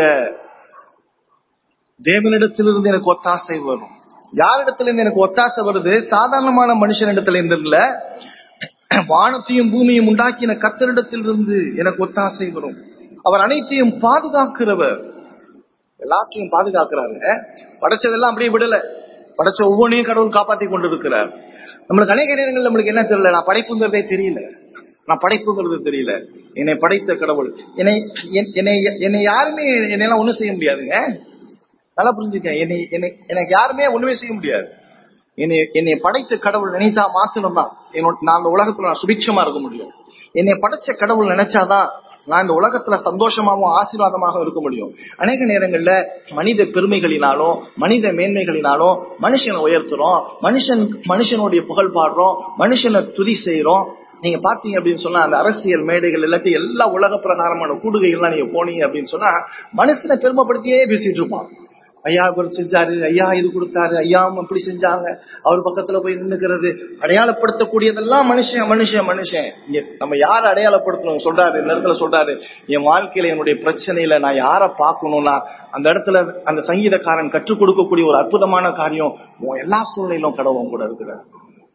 தேவனிடத்திலிருந்து எனக்கு ஒத்தாசை வரும் யாரிடத்துல இருந்து எனக்கு ஒத்தாசை வருது சாதாரணமான மனுஷனிடத்துல இருந்து இல்ல வானத்தையும் பூமியும் உண்டாக்கின கத்தரிடத்திலிருந்து எனக்கு ஒத்தாசை வரும் அவர் அனைத்தையும் பாதுகாக்கிறவர் எல்லாத்தையும் பாதுகாக்கிறாரு படைச்சதெல்லாம் அப்படியே விடல படைச்ச ஒவ்வொன்றையும் கடவுள் காப்பாத்தி கொண்டு இருக்கிறார் நம்மளுக்கு அநேக நேரங்கள் நம்மளுக்கு என்ன தெரியல நான் படைப்புங்கிறதே தெரியல நான் படைப்புங்கிறது தெரியல என்னை படைத்த கடவுள் என்னை என்- என்னை என்னை யாருமே என்னையெல்லாம் ஒண்ணும் செய்ய முடியாதுங்க நல்லா புரிஞ்சுக்க என்னை என்னை எனக்கு யாருமே ஒண்ணுமே செய்ய முடியாது என்னை என்னை படைத்த கடவுள் நினைத்தா மாத்திரம் தான் என்னோட நான் இந்த உலகத்துல நான் சுபிட்சமா இருக்க முடியும் என்னை படைச்ச கடவுள் நினைச்சாதான் நான் இந்த உலகத்துல சந்தோஷமாவும் ஆசீர்வாதமாகவும் இருக்க முடியும் அநேக நேரங்கள்ல மனித பெருமைகளினாலும் மனித மேன்மைகளினாலும் மனுஷனை உயர்த்துறோம் மனுஷன் மனுஷனுடைய புகழ் பாடுறோம் மனுஷனை துதி செய்யறோம் நீங்க பாத்தீங்க அப்படின்னு சொன்னா அந்த அரசியல் மேடைகள் இல்லாட்டி எல்லா உலக பிரகாரமான கூடுகைகள்லாம் நீங்க போனீங்க அப்படின்னு சொன்னா மனுஷனை பெருமைப்படுத்தியே பேசிட்டு இருப்பான் ஐயா இவர் செஞ்சாரு ஐயா இது கொடுத்தாரு ஐயா இப்படி செஞ்சாங்க அவர் பக்கத்துல போய் நின்னுக்கிறது அடையாளப்படுத்தக்கூடியதெல்லாம் மனுஷன் மனுஷன் மனுஷன் இங்க நம்ம யாரை அடையாளப்படுத்தணும் சொல்றாரு இந்த இடத்துல சொல்றாரு என் வாழ்க்கையில என்னுடைய பிரச்சனையில நான் யாரை பார்க்கணும்னா அந்த இடத்துல அந்த சங்கீதக்காரன் கற்றுக் கொடுக்கக்கூடிய ஒரு அற்புதமான காரியம் உன் எல்லா சூழ்நிலையிலும் கடவுளும் கூட இருக்கிறார்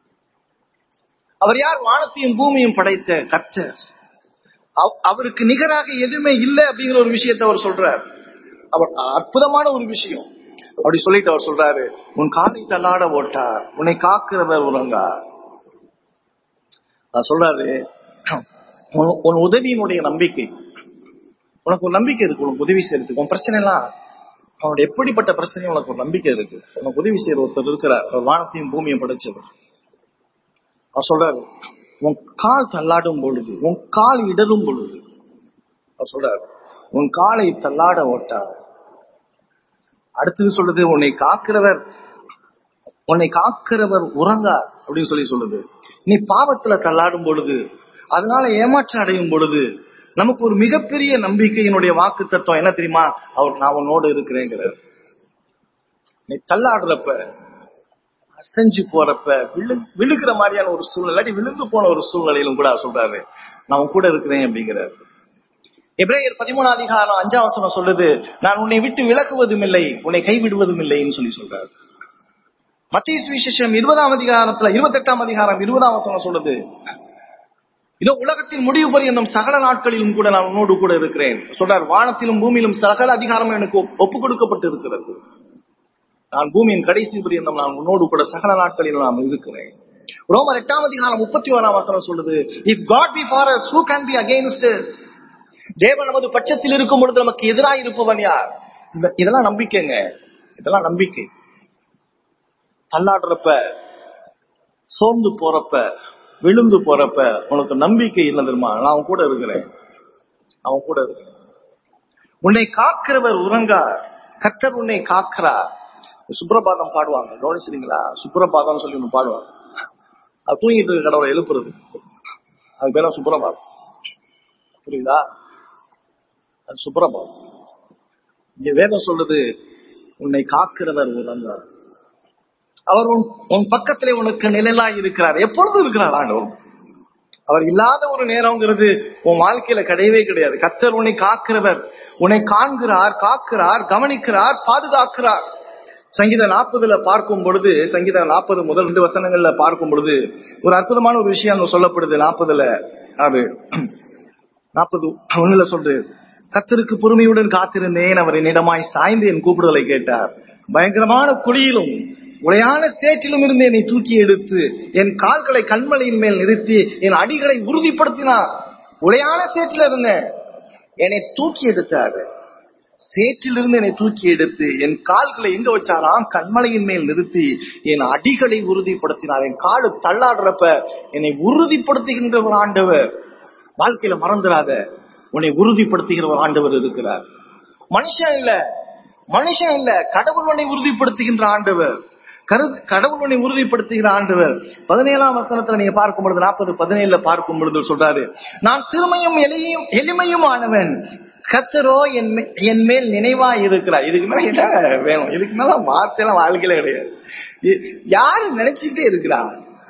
அவர் யார் வானத்தையும் பூமியும் படைத்த கர்த்தர் அவ- அவருக்கு நிகராக எதுவுமே இல்லை அப்படிங்கிற ஒரு விஷயத்தை அவர் சொல்றார் அவர் அற்புதமான ஒரு விஷயம் அப்படி சொல்லிட்டு அவர் சொல்றாரு உன் காலை தள்ளாட ஓட்டார் உன்னை காக்கிறவர் உறங்கார் அவர் சொல்றாரு உன் உன் உதவியினுடைய நம்பிக்கை உனக்கு ஒரு நம்பிக்கை இருக்கு உனக்கு உதவி செய்யறதுக்கு உன் பிரச்சனை எல்லாம் அவனுடைய எப்படிப்பட்ட பிரச்சனையும் உனக்கு ஒரு நம்பிக்கை இருக்கு உனக்கு உதவி செய்யற ஒருத்தர் இருக்கிறார் அவர் வானத்தையும் பூமியும் படைச்சவர் அவர் சொல்றாரு உன் கால் தள்ளாடும் பொழுது உன் கால் இடரும் பொழுது அவர் சொல்றாரு உன் காலை தள்ளாட ஓட்டார் அடுத்தது சொல்லுது உன்னை காக்கிறவர் உன்னை காக்கிறவர் உறங்கார் அப்படின்னு சொல்லி சொல்லுது நீ பாவத்துல தள்ளாடும் பொழுது அதனால ஏமாற்றம் அடையும் பொழுது நமக்கு ஒரு மிகப்பெரிய நம்பிக்கையினுடைய வாக்கு தத்துவம் என்ன தெரியுமா அவர் நான் உன்னோடு இருக்கிறேங்கிறார் நீ தள்ளாடுறப்ப அசைஞ்சு போறப்ப விழு விழுகிற மாதிரியான ஒரு சூழ்நிலை இல்லாட்டி விழுந்து போன ஒரு சூழ்நிலையிலும் கூட அவர் சொல்றாரு நான் உன் கூட இருக்கிறேன் அப்படிங்கிறார் எபிரேயர் பதிமூணாம் அதிகாரம் அஞ்சாம் வசனம் சொல்லுது நான் உன்னை விட்டு விலகுவதும் இல்லை உன்னை கைவிடுவதும் இல்லைன்னு சொல்லி சொல்றாரு மத்திய சுவிசேஷம் இருபதாம் அதிகாரத்துல இருபத்தெட்டாம் அதிகாரம் இருபதாம் வசனம் சொல்லுது இதோ உலகத்தின் முடிவு பரியந்தம் சகல நாட்களிலும் கூட நான் உன்னோடு கூட இருக்கிறேன் சொல்றார் வானத்திலும் பூமியிலும் சகல அதிகாரம் எனக்கு ஒப்- ஒப்புக் கொடுக்கப்பட்டு இருக்கிறது நான் பூமியின் கடைசி பரியந்தம் நான் உன்னோடு கூட சகல நாட்களில் நான் இருக்கிறேன் ரோமர் எட்டாம் அதிகாரம் முப்பத்தி ஓராம் வசனம் சொல்லுது if God be for us who can be against us தேவன் நமது பட்சத்தில் இருக்கும் பொழுது நமக்கு எதிராக இருப்பவன் யார் இந்த- இதெல்லாம் நம்பிக்கைங்க இதெல்லாம் நம்பிக்கை தள்ளாடுறப்ப சோர்ந்து போறப்ப விழுந்து போறப்ப உனக்கு நம்பிக்கை இல்லை தெரியுமா நான் அவன் கூட இருக்கிறேன் அவன் கூட இருக்கிறேன் உன்னை காக்கிறவர் உறங்கா கர்த்தர் உன்னை காக்கிறார் சுப்ரபாதம் பாடுவாங்க கவனிச்சிருங்களா சுப்ரபாதம் சொல்லி ஒண்ணு பாடுவாங்க அது தூங்கிட்டு இருக்க கடவுளை எழுப்புறது அது பேர சுப்ரபாதம் புரியுதா அது சுப்ரபாதம் இங்க வேதம் சொல்லுது உன்னை காக்கிறவர் உறங்கார் அவர் உன் உன் பக்கத்திலே உனக்கு நிழலாய் இருக்கிறார் எப்பொழுதும் இருக்கிறார் ஆண்டவர் அவர் இல்லாத ஒரு நேரம்ங்கிறது உன் வாழ்க்கையில கிடையவே கிடையாது கத்தர் உன்னை காக்கிறவர் உன்னை காண்கிறார் காக்கிறார் கவனிக்கிறார் பாதுகாக்கிறார் சங்கீதம் நாற்பதுல பார்க்கும் பொழுது சங்கீதம் நாற்பது முதல் ரெண்டு வசனங்கள்ல பார்க்கும் பொழுது ஒரு அற்புதமான ஒரு விஷயம் அங்க சொல்லப்படுது நாற்பதுல அது நாற்பது ஒண்ணுல சொல்றது கத்தருக்கு பொறுமையுடன் காத்திருந்தேன் அவர் என்னிடமாய் சாய்ந்து என் கூப்பிடுதலை கேட்டார் பயங்கரமான குழியிலும் உளையான சேற்றிலும் இருந்து என்னை தூக்கி எடுத்து என் கால்களை கண்மலையின் மேல் நிறுத்தி என் அடிகளை உறுதிப்படுத்தினார் உளையான சேற்றில இருந்தேன் என்னை தூக்கி எடுத்தாரு சேற்றிலிருந்து என்னை தூக்கி எடுத்து என் கால்களை எங்க வச்சாராம் கண்மலையின் மேல் நிறுத்தி என் அடிகளை உறுதிப்படுத்தினார் என் காலு தள்ளாடுறப்ப என்னை உறுதிப்படுத்துகின்ற ஒரு ஆண்டவர் வாழ்க்கையில மறந்துடாத உன்னை உறுதிப்படுத்துகிற ஒரு ஆண்டவர் இருக்கிறார் மனுஷன் இல்ல மனுஷன் இல்ல கடவுள் உன்னை உறுதிப்படுத்துகின்ற ஆண்டவர் கரு கடவுள் உன்னை உறுதிப்படுத்துகிற ஆண்டவர் பதினேழாம் வசனத்துல நீங்க பார்க்கும் பொழுது நாற்பது பதினேழுல பார்க்கும் பொழுது சொல்றாரு நான் சிறுமையும் எளியும் எளிமையும் ஆனவன் கத்தரோ என் மே- என் மேல் நினைவா இருக்கிறார் இதுக்கு மேல என்ன வேணும் இதுக்கு மேல வார்த்தையெல்லாம் வாழ்க்கையில கிடையாது இ- யாரு நினைச்சுட்டே இருக்கிறா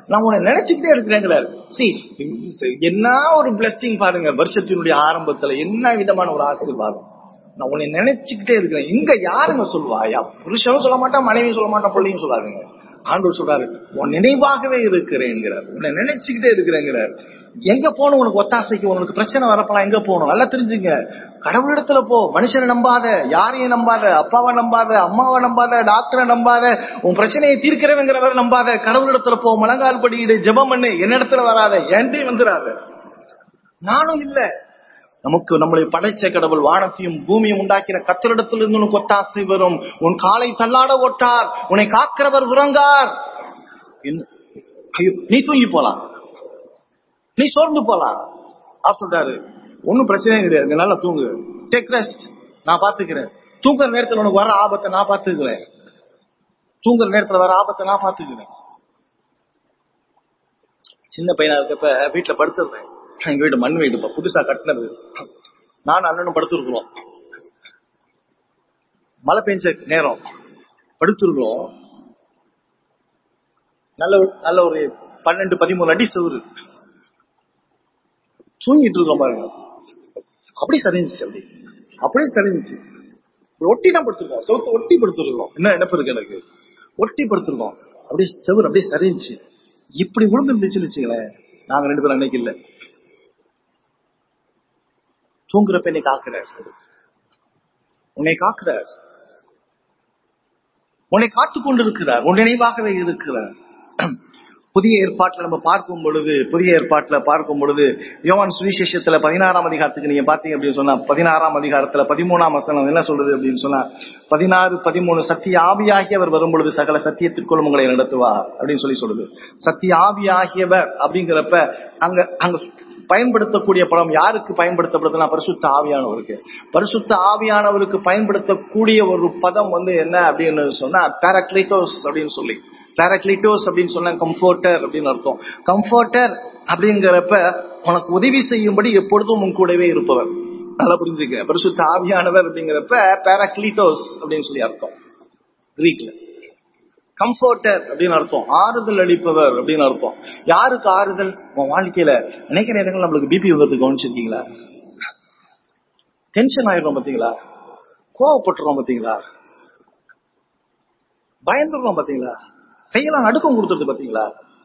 நான் உன்னை நினைச்சுக்கிட்டே இருக்கிறேங்கிறார் சி என்ன ஒரு பிளஸ்டிங் பாருங்க வருஷத்தினுடைய ஆரம்பத்துல என்ன விதமான ஒரு ஆசீர்வாதம் நான் உன்னை நினைச்சுக்கிட்டே இருக்கிறேன் இங்க யாருங்க சொல்லுவா யா புருஷனும் சொல்ல மாட்டான் மனைவியும் சொல்ல மாட்டான் பிள்ளையும் சொல்லாதுங்க ஆண்டவர் சொல்றாரு உன் நினைவாகவே இருக்கிறேங்கிறார் உன்னை நினைச்சுக்கிட்டே இருக்கிறேங்கிறார் எங்க போகணும் உனக்கு ஒத்தாசைக்கு உனக்கு பிரச்சனை வரப்பலாம் எங்க போகணும் நல்லா தெரிஞ்சுங்க கடவுளிடத்துல போ மனுஷனை நம்பாத யாரையும் நம்பாத அப்பாவை நம்பாத அம்மாவை நம்பாத டாக்டரை நம்பாத உன் பிரச்சனையை தீர்க்கிறவங்கிறவரை நம்பாத கடவுளிடத்துல போ முழங்கால் படியிடு ஜெபம் பண்ணு என்னிடத்துல வராத என்கிட்டயும் வந்துடாத நானும் இல்ல நமக்கு நம்மளை படைச்ச கடவுள் வானத்தையும் பூமியும் உண்டாக்கிற கத்தரிடத்திலிருந்து உனக்கு ஒத்தாசை வரும் உன் காலை தள்ளாட ஓட்டார் உன்னை காக்கிறவர் உறங்கார் என்ன? ஐயோ நீ தூங்கி போலாம் நீ சோர்ந்து போலாம் அப்ப சொல்றாரு ஒன்னும் பிரச்சனை கிடையாது நல்லா தூங்கு டேக் ரெஸ்ட் நான் பாத்துக்கிறேன் தூங்குற நேரத்துல உனக்கு வர ஆபத்தை நான் பாத்துக்கிறேன் தூங்குற நேரத்துல வர ஆபத்தை நான் பாத்துக்கிறேன் சின்ன பையனா இருக்கப்ப வீட்டுல படுத்துருந்தேன் எங்க வீடு மண் வீடு இப்ப புதுசா கட்டினது நானும் அண்ணனும் படுத்துருக்குறோம் மழை பெஞ்ச நேரம் படுத்துருக்கோம் நல்ல ஒரு- நல்ல ஒரு பன்னெண்டு பதிமூணு அடி செவுரு தூங்கிட்டு இருக்கோம் பாருங்க அப்படி சரிஞ்சிச்சு அப்படி அப்படியே சரிஞ்சிச்சு ஒட்டி தான் படுத்திருக்கோம் செவுத்து ஒட்டி படுத்திருக்கோம் என்ன நினைப்பு இருக்கு எனக்கு ஒட்டி படுத்திருக்கோம் அப்படியே செவுரு அப்படியே சரிஞ்சிச்சு இப்படி விழுந்துருந்துச்சுன்னு வச்சுங்களேன் நாங்க ரெண்டு பேரும் அன்னைக்கு இல்ல தூங்குறப்ப என்னை காக்குறார் உன்னை காக்குறார் உன்னை காத்துக் கொண்டிருக்கிறார் உன் நினைவாகவே இருக்கிறார் புதிய ஏற்பாட்டுல நம்ம பார்க்கும் பொழுது புதிய ஏற்பாட்டுல பார்க்கும் பொழுது யோவான் சுவிசேஷத்துல பதினாறாம் அதிகாரத்துக்கு நீங்க பாத்தீங்க அப்படின்னு சொன்னா பதினாறாம் அதிகாரத்துல பதிமூணாம் வசனம் என்ன சொல்றது அப்படின்னு சொன்னா பதினாறு பதிமூணு சத்திய ஆவியாகி அவர் வரும் பொழுது சகல சத்தியத்திற்குள் உங்களை நடத்துவார் அப்படின்னு சொல்லி சொல்லுது சத்திய ஆவியாகியவர் அப்படிங்கிறப்ப அங்க அங்க பயன்படுத்தக்கூடிய படம் யாருக்கு பயன்படுத்தப்படுதுன்னா பரிசுத்த ஆவியானவருக்கு பரிசுத்த ஆவியானவருக்கு பயன்படுத்தக்கூடிய ஒரு பதம் வந்து என்ன அப்படின்னு சொன்னா பேரக்லிட்டோஸ் அப்படின்னு சொல்லி பேரக்லிட்டோஸ் அப்படின்னு சொன்னா கம்ஃபோர்டர் அப்படின்னு அர்த்தம் கம்ஃபோர்டர் அப்படிங்கிறப்ப உனக்கு உதவி செய்யும்படி எப்பொழுதும் உன் கூடவே இருப்பவர் நல்லா புரிஞ்சுக்க பரிசுத்த ஆவியானவர் அப்படிங்கிறப்ப பேரக்லிட்டோஸ் அப்படின்னு சொல்லி அர்த்தம் கிரீக்ல கம்ஃபோர்டர் அப்படின்னு அர்த்தம் ஆறுதல் அளிப்பவர் அப்படின்னு அர்த்தம் யாருக்கு ஆறுதல் உன் வாழ்க்கையில அநேக நேரங்கள் நம்மளுக்கு பிபி வந்தது கவனிச்சிருக்கீங்களா டென்ஷன் ஆயிடுறோம் பாத்தீங்களா கோவப்பட்டுறோம் பாத்தீங்களா பயந்துடுறோம் பாத்தீங்களா கையெல்லாம் நடுக்கம் கொடுத்துருது பாத்தீங்களா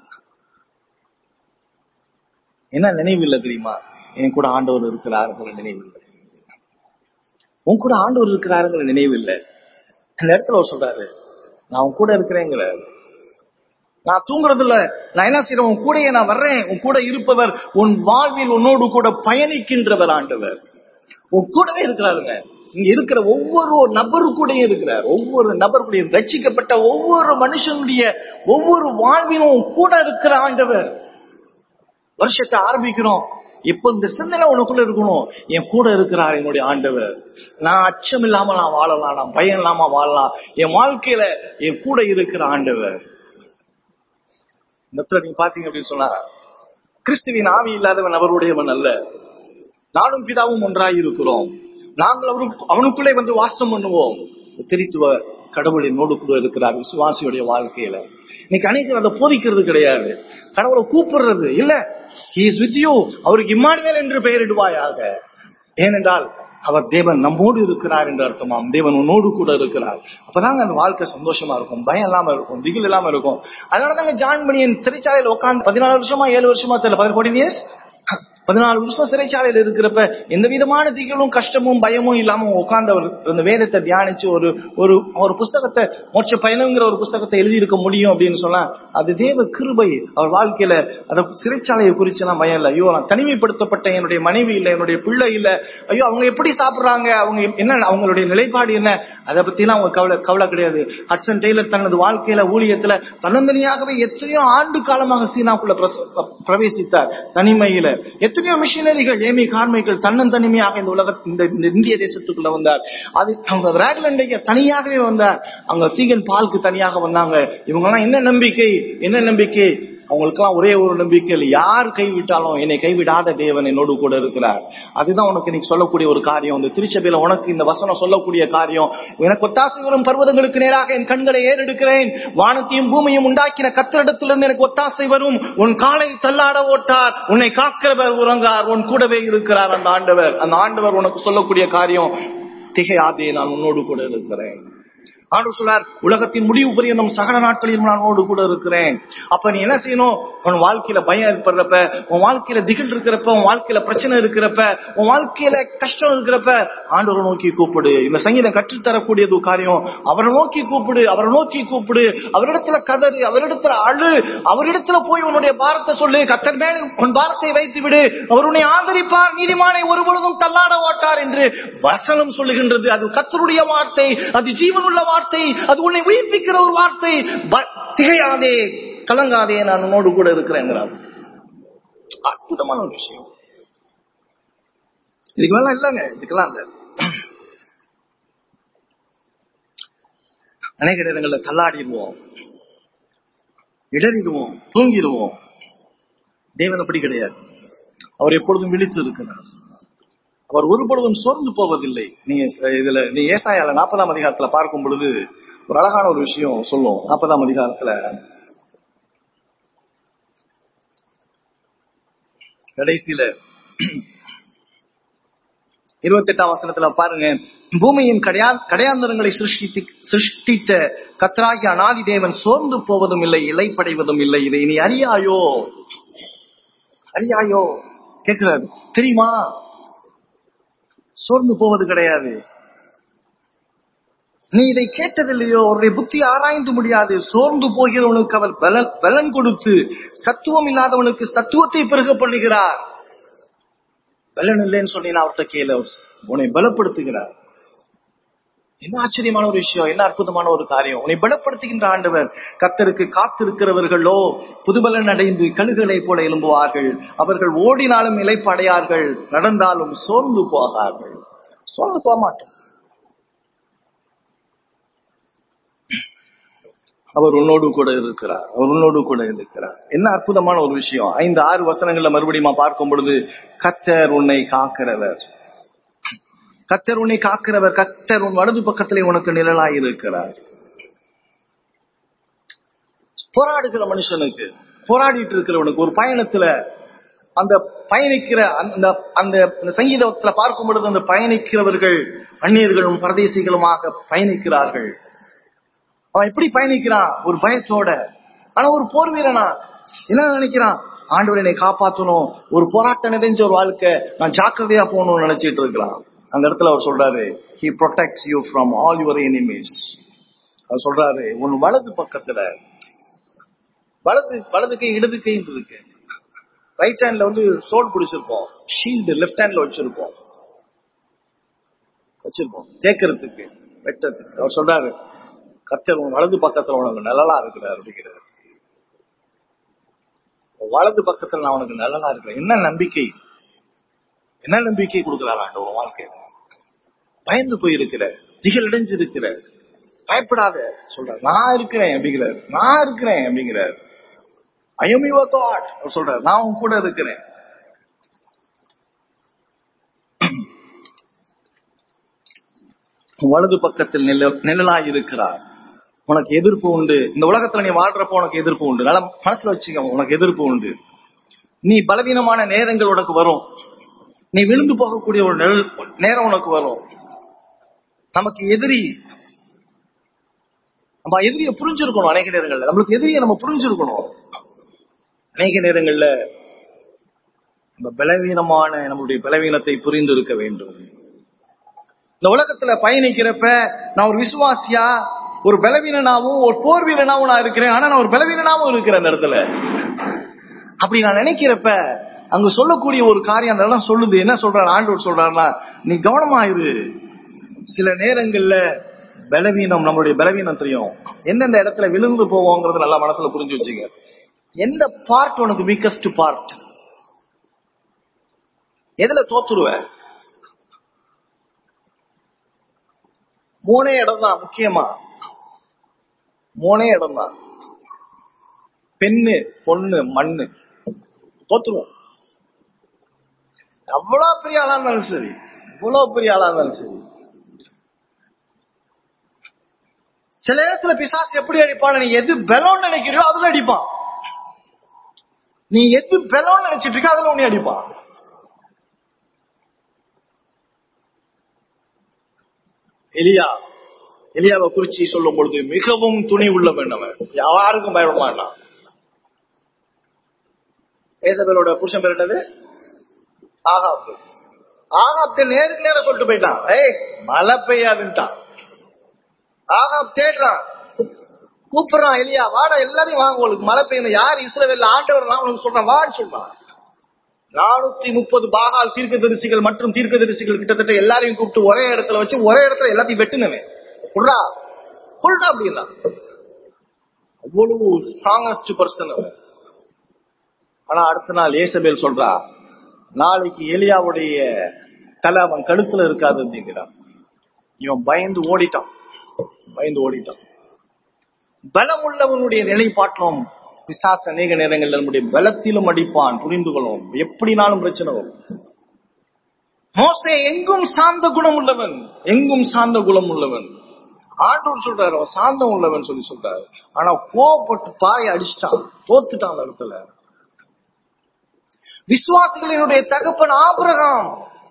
என்ன நினைவு இல்லை தெரியுமா என் கூட ஆண்டவர் இருக்கிறாருங்கிற நினைவு இல்லை உன் கூட ஆண்டவர் இருக்கிறாருங்கிற நினைவு இல்லை அந்த இடத்துல அவர் சொல்றாரு நான் உன் கூட இருக்கிறேங்கிறாரு நான் தூங்குறது இல்ல நான் என்ன செய்யறேன் உன் கூடயே நான் வர்றேன் உன் கூட இருப்பவர் உன் வாழ்வில் உன்னோடு கூட பயணிக்கின்றவர் ஆண்டவர் உன் கூடவே இருக்கிறாருங்க இங்க இருக்கிற ஒவ்வொரு நபரு கூடயே இருக்கிறார் ஒவ்வொரு நபர் கூட ரட்சிக்கப்பட்ட ஒவ்வொரு மனுஷனுடைய ஒவ்வொரு வாழ்விலும் உன் கூட இருக்கிற ஆண்டவர் வருஷத்தை ஆரம்பிக்கிறோம் இப்போ இந்த சிந்தனை உனக்குள்ள இருக்கணும் என் கூட இருக்கிறார் என்னுடைய ஆண்டவர் நான் அச்சம் இல்லாம நான் வாழலாம் நான் பயம் இல்லாம வாழலாம் என் வாழ்க்கையில என் கூட இருக்கிற ஆண்டவர் இந்த இடத்துல நீங்க பாத்தீங்க அப்படின்னு சொன்னா கிறிஸ்துவின் ஆவி இல்லாதவன் அவருடையவன் அல்ல நானும் பிதாவும் ஒன்றாய் இருக்கிறோம் நாங்கள் அவருக்கு அவனுக்குள்ளே வந்து வாசம் பண்ணுவோம் திரித்துவ கடவுள் என்னோடு கூட இருக்கிறார் விசுவாசியுடைய வாழ்க்கையில இன்னைக்கு அனைத்து அதை போதிக்கிறது கிடையாது கடவுளை கூப்பிடுறது இல்ல இஸ் வித் யூ அவருக்கு இம்மானுவேல் என்று பெயரிடுவாயாக ஏனென்றால் அவர் தேவன் நம்மோடு இருக்கிறார் என்று அர்த்தமாம் தேவன் உன்னோடு கூட இருக்கிறார் அப்பதாங்க அந்த வாழ்க்கை சந்தோஷமா இருக்கும் பயம் இல்லாம இருக்கும் திகில் இல்லாம இருக்கும் அதனாலதாங்க ஜான் மணியன் சிறைச்சாலையில் உட்காந்து பதினாலு வருஷமா ஏழு வருஷமா தெரியல பதினோரு இயர்ஸ் பதினாலு வருஷம் சிறைச்சாலையில் இருக்கிறப்ப எந்த விதமான திகிலும் கஷ்டமும் பயமும் இல்லாம உட்கார்ந்து அவர் அந்த வேதத்தை தியானிச்சு ஒரு ஒரு ஒரு புஸ்தகத்தை மோட்ச பயணங்கிற ஒரு புஸ்தகத்தை எழுதியிருக்க முடியும் அப்படின்னு சொன்னா அது தேவ கிருபை அவர் வாழ்க்கையில அந்த சிறைச்சாலையை குறிச்சு எல்லாம் பயம் இல்லை ஐயோ நான் தனிமைப்படுத்தப்பட்ட என்னுடைய மனைவி இல்லை என்னுடைய பிள்ளை இல்ல ஐயோ அவங்க எப்படி சாப்பிடுறாங்க அவங்க என்ன அவங்களுடைய நிலைப்பாடு என்ன அதை பத்தி எல்லாம் அவங்க கவலை கவலை கிடையாது ஹட்சன் டெய்லர் தனது வாழ்க்கையில ஊழியத்துல தன்னந்தனியாகவே எத்தனையோ ஆண்டு காலமாக சீனாக்குள்ள பிரச- பிரவேசித்தார் தனிமையில எத்தனையோ மிஷினரிகள் ஏமி கார்மைகள் தன்னந்தனிமையாக இந்த உலக இந்த இந்த இந்திய தேசத்துக்குள்ள வந்தார் அது அவங்க ராக்லண்டைக்கு தனியாகவே வந்தார் அவங்க சீகன் பால்க்கு தனியாக வந்தாங்க இவங்க எல்லாம் என்ன நம்பிக்கை என்ன நம்பிக்கை அவங்களுக்கெல்லாம் ஒரே ஒரு நம்பிக்கை இல்லை யார் கைவிட்டாலும் என்னை கைவிடாத தேவன் என்னோடு கூட இருக்கிறார் அதுதான் உனக்கு இன்னைக்கு சொல்லக்கூடிய ஒரு காரியம் இந்த திருச்சபையில உனக்கு இந்த வசனம் சொல்லக்கூடிய காரியம் எனக்கு ஒத்தாசை வரும் பர்வதங்களுக்கு நேராக என் கண்களை ஏறெடுக்கிறேன் வானத்தையும் பூமியும் உண்டாக்கின கத்திரிடத்திலிருந்து எனக்கு ஒத்தாசை வரும் உன் காலை தள்ளாட ஓட்டார் உன்னை காக்கிறவர் உறங்கார் உன் கூடவே இருக்கிறார் அந்த ஆண்டவர் அந்த ஆண்டவர் உனக்கு சொல்லக்கூடிய காரியம் திகையாதே நான் உன்னோடு கூட இருக்கிறேன் ஆண்டவர் சொல்லார் உலகத்தின் முடிவு பரியந்தம் சகல நாட்களில் நான் உன்னோடு கூட இருக்கிறேன் அப்ப நீ என்ன செய்யணும் உன் வாழ்க்கையில பயம் ஏற்படுறப்ப உன் வாழ்க்கையில திகில் இருக்கிறப்ப உன் வாழ்க்கையில பிரச்சனை இருக்கிறப்ப உன் வாழ்க்கையில கஷ்டம் இருக்கிறப்ப ஆண்டவரை நோக்கி கூப்பிடு இந்த சங்கீதம் கற்றுத்தரக்கூடியது காரியம் அவரை நோக்கி கூப்பிடு அவரை நோக்கி கூப்பிடு அவரிடத்துல கதறு அவரிடத்துல அழு அவரிடத்துல போய் உன்னுடைய பாரத்தை சொல்லு கத்தர் மேல் உன் பாரத்தை வைத்து விடு அவர் உன்னை ஆதரிப்பார் நீதிமானை ஒருபொழுதும் தள்ளாட ஓட்டார் என்று வசனம் சொல்லுகின்றது அது கத்தருடைய வார்த்தை அது ஜீவனுள்ள வார்த்தை அது உன்னை உயிர்ப்பிக்கிற ஒரு வார்த்தை ப- திகையாதே கலங்காதே நான் உன்னோடு கூட இருக்கிறேங்கிறார் அற்புதமான ஒரு விஷயம் இதுக்கு மேல இல்லைங்க இதுக்கெல்லாம் இல்ல அநேக நேரங்கள்ல தள்ளாடிடுவோம் இடறிடுவோம் தூங்கிடுவோம் தேவன் அப்படி கிடையாது அவர் எப்பொழுதும் விழித்து இருக்கிறார் அவர் ஒருபொழுதும் சோர்ந்து போவதில்லை நீங்க இதுல நீ ஏசாயால நாற்பதாம் அதிகாரத்துல பார்க்கும் பொழுது ஒரு அழகான ஒரு விஷயம் சொல்லும் நாற்பதாம் அதிகாரத்துல கடைசியில இருபத்தி எட்டாம் வசனத்துல பாருங்க பூமியின் கடையா கடையாந்தரங்களை சிருஷ்டி சிருஷ்டித்த கத்ராகி அனாதி தேவன் சோர்ந்து போவதும் இல்லை இலைப்படைவதும் இல்லை இதை நீ அறியாயோ அறியாயோ கேட்கிறாரு தெரியுமா சோர்ந்து போவது கிடையாது நீ இதை கேட்டதில்லையோ அவருடைய புத்தி ஆராய்ந்து முடியாது சோர்ந்து போகிறவனுக்கு அவர் பலன் பலன் கொடுத்து சத்துவம் இல்லாதவனுக்கு சத்துவத்தை பெருக பண்ணுகிறார் பலன் இல்லைன்னு சொன்னீங்கன்னா அவர்கிட்ட கேளு உன்னை பலப்படுத்துகிறார் என்ன ஆச்சரியமான ஒரு விஷயம் என்ன அற்புதமான ஒரு காரியம் உன்னை பலப்படுத்துகின்ற ஆண்டவர் கத்தருக்கு காத்திருக்கிறவர்களோ புதுபலன் அடைந்து கழுகளை போல எழும்புவார்கள் அவர்கள் ஓடினாலும் இலைப்படையார்கள் நடந்தாலும் சோர்ந்து போகார்கள் சோர்ந்து போக மாட்டோம் அவர் உன்னோடு கூட இருக்கிறார் அவர் உன்னோடு கூட இருக்கிறார் என்ன அற்புதமான ஒரு விஷயம் ஐந்து ஆறு வசனங்கள்ல மறுபடியும் பார்க்கும் பொழுது கத்தர் உன்னை காக்கிறவர் கத்தர் உன்னை காக்கிறவர் கத்தர் உன் வலது பக்கத்திலே உனக்கு நிழலாய் இருக்கிறார் போராடுகிற மனுஷனுக்கு போராடிட்டு இருக்கிறவனுக்கு ஒரு பயணத்துல அந்த பயணிக்கிற அந்த அந்த அந்த சங்கீதத்துல பார்க்கும் பொழுது அந்த பயணிக்கிறவர்கள் அந்நியர்களும் பரதேசிகளுமாக பயணிக்கிறார்கள் அவன் எப்படி பயணிக்கிறான் ஒரு பயத்தோட ஆனா ஒரு போர் வீரனா என்ன நினைக்கிறான் ஆண்டவர் என்னை காப்பாத்தணும் ஒரு போராட்டம் நிறைஞ்ச ஒரு வாழ்க்கை நான் ஜாக்கிரதையா போகணும்னு நினைச்சிட்டு இருக்கலாம் அந்த இடத்துல அவர் சொல்றாரு he protects you from all your enemies அவர் சொல்றாரு உன் வலது பக்கத்துல வலது வலது கை இடது கை இருக்கு ரைட் ஹேண்ட்ல வந்து சோல் பிடிச்சிருப்போம் ஷீல்டு லெஃப்ட் ஹேண்ட்ல வச்சிருப்போம் வச்சிருப்போம் கேட்கறதுக்கு வெட்டத்துக்கு அவர் சொல்றாரு கத்தர் உன் வலது பக்கத்துல உனக்கு நிழலா இருக்கிறார் அப்படிங்கிறார் உன் வலது பக்கத்துல நான் உனக்கு நிழலா இருக்கிறேன் என்ன நம்பிக்கை என்ன நம்பிக்கை கொடுக்கிறார் ஆண்டவர் உன் வாழ்க்கையில பயந்து போயிருக்கிற திகழ் அடைஞ்சிருக்கிற பயப்படாத சொல்றார் நான் இருக்கிறேன் அப்படிங்கிறார் நான் இருக்கிறேன் அப்படிங்கிறார் ஐ எம் யுவர் காட் சொல்றார் நான் உன் கூட இருக்கிறேன் உன் வலது பக்கத்தில் நிழல் நிழலாய் இருக்கிறார் உனக்கு எதிர்ப்பு உண்டு இந்த உலகத்துல நீ வாழ்றப்ப உனக்கு எதிர்ப்பு உண்டு நல்லா மனசுல வச்சுக்க உனக்கு எதிர்ப்பு உண்டு நீ பலவீனமான நேரங்கள் உனக்கு வரும் நீ விழுந்து போகக்கூடிய ஒரு நிழல் நேரம் உனக்கு வரும் நமக்கு எதிரி நம்ம எதிரியை புரிஞ்சிருக்கணும் அநேக நேரங்கள்ல நம்மளுக்கு எதிரியை நம்ம புரிஞ்சிருக்கணும் அநேக நேரங்கள்ல நம்ம பலவீனமான நம்மளுடைய பலவீனத்தை புரிந்து இருக்க வேண்டும் இந்த உலகத்துல பயணிக்கிறப்ப நான் ஒரு விசுவாசியா ஒரு பலவீனனாவும் ஒரு போர் வீரனாவும் நான் இருக்கிறேன் ஆனா நான் ஒரு பலவீனனாவும் இருக்கிறேன் அந்த இடத்துல அப்படி நான் நினைக்கிறப்ப அங்க சொல்லக்கூடிய ஒரு காரியம் அந்த இடம் சொல்லுது என்ன சொல்றாரு ஆண்டவர் சொல்றாருன்னா நீ கவனமாயிரு சில நேரங்கள்ல பலவீனம் நம்மளுடைய பலவீனம் தெரியும் எந்தெந்த இடத்துல விழுந்து போவோங்கிறது நல்லா மனசுல புரிஞ்சு வச்சுங்க எந்த பார்ட் உனக்கு வீக்கஸ்ட் பார்ட் எதுல தோத்துருவ மூணே இடம் தான் முக்கியமா மூணே இடம் தான் பெண்ணு பொண்ணு மண்ணு தோத்துருவோம் அவ்வளவு பெரிய ஆளா இருந்தாலும் சரி இவ்வளவு பெரிய ஆளா இருந்தாலும் சரி சில நேரத்துல பிசாசு எப்படி அடிப்பான் நீ எது பலோன்னு நினைக்கிறியோ அதுல அடிப்பான் நீ எது பலோன்னு நினைச்சிட்டு இருக்க அதுல உன்னை அடிப்பான் எலியா எலியாவை குறிச்சி சொல்லும் பொழுது மிகவும் துணி உள்ளவன் அவன் யாருக்கும் பயப்பட மாட்டான் ஏசபேலோட புருஷன் பேர் என்னது ஆகாப்பு ஆகாப்த நேருக்கு நேரம் சொல்லிட்டு போயிட்டான் ஏய் மழை பெய்யாதுன்ட்டான் ஆகாப் தேடுறான் கூப்பிடுறான் எலியா வாடா எல்லாரையும் வாங்க உங்களுக்கு மழை பெய்யணும் யார் இஸ்ரவேல் ஆண்டவர் உனக்கு சொல்றான் வான்னு சொல்றான் நானூத்தி முப்பது பாகால் தீர்க்க தரிசிகள் மற்றும் தீர்க்க தரிசிகள் கிட்டத்தட்ட எல்லாரையும் கூப்பிட்டு ஒரே இடத்துல வச்சு ஒரே இடத்துல எல்லாத்தையும் வெட்டுனவன் புல்றா புல்டா அப்படின்னா அவ்வளவு ஸ்ட்ராங்கஸ்ட் பர்சன் அவன் ஆனா அடுத்த நாள் ஏசபேல் சொல்றா நாளைக்கு எலியாவுடைய தலை அவன் கழுத்துல இருக்காது அப்படிங்கிறான் இவன் பயந்து ஓடிட்டான் பயந்து ஓடிட்டான் பலம் உள்ளவனுடைய நிலைப்பாட்டிலும் பிசாச அநேக நேரங்களில் நம்முடைய பலத்திலும் அடிப்பான் புரிந்து கொள்ளும் எப்படினாலும் பிரச்சனை வரும் மோசே எங்கும் சார்ந்த குணம் உள்ளவன் எங்கும் சார்ந்த குணம் உள்ளவன் ஆண்டவர் சொல்றாரு அவன் சாந்தம் உள்ளவன் சொல்லி சொல்றாரு ஆனா கோவப்பட்டு பாயை அடிச்சிட்டான் தோத்துட்டான் அந்த இடத்துல விசுவாசிகளினுடைய தகப்பன் ஆபிரகாம்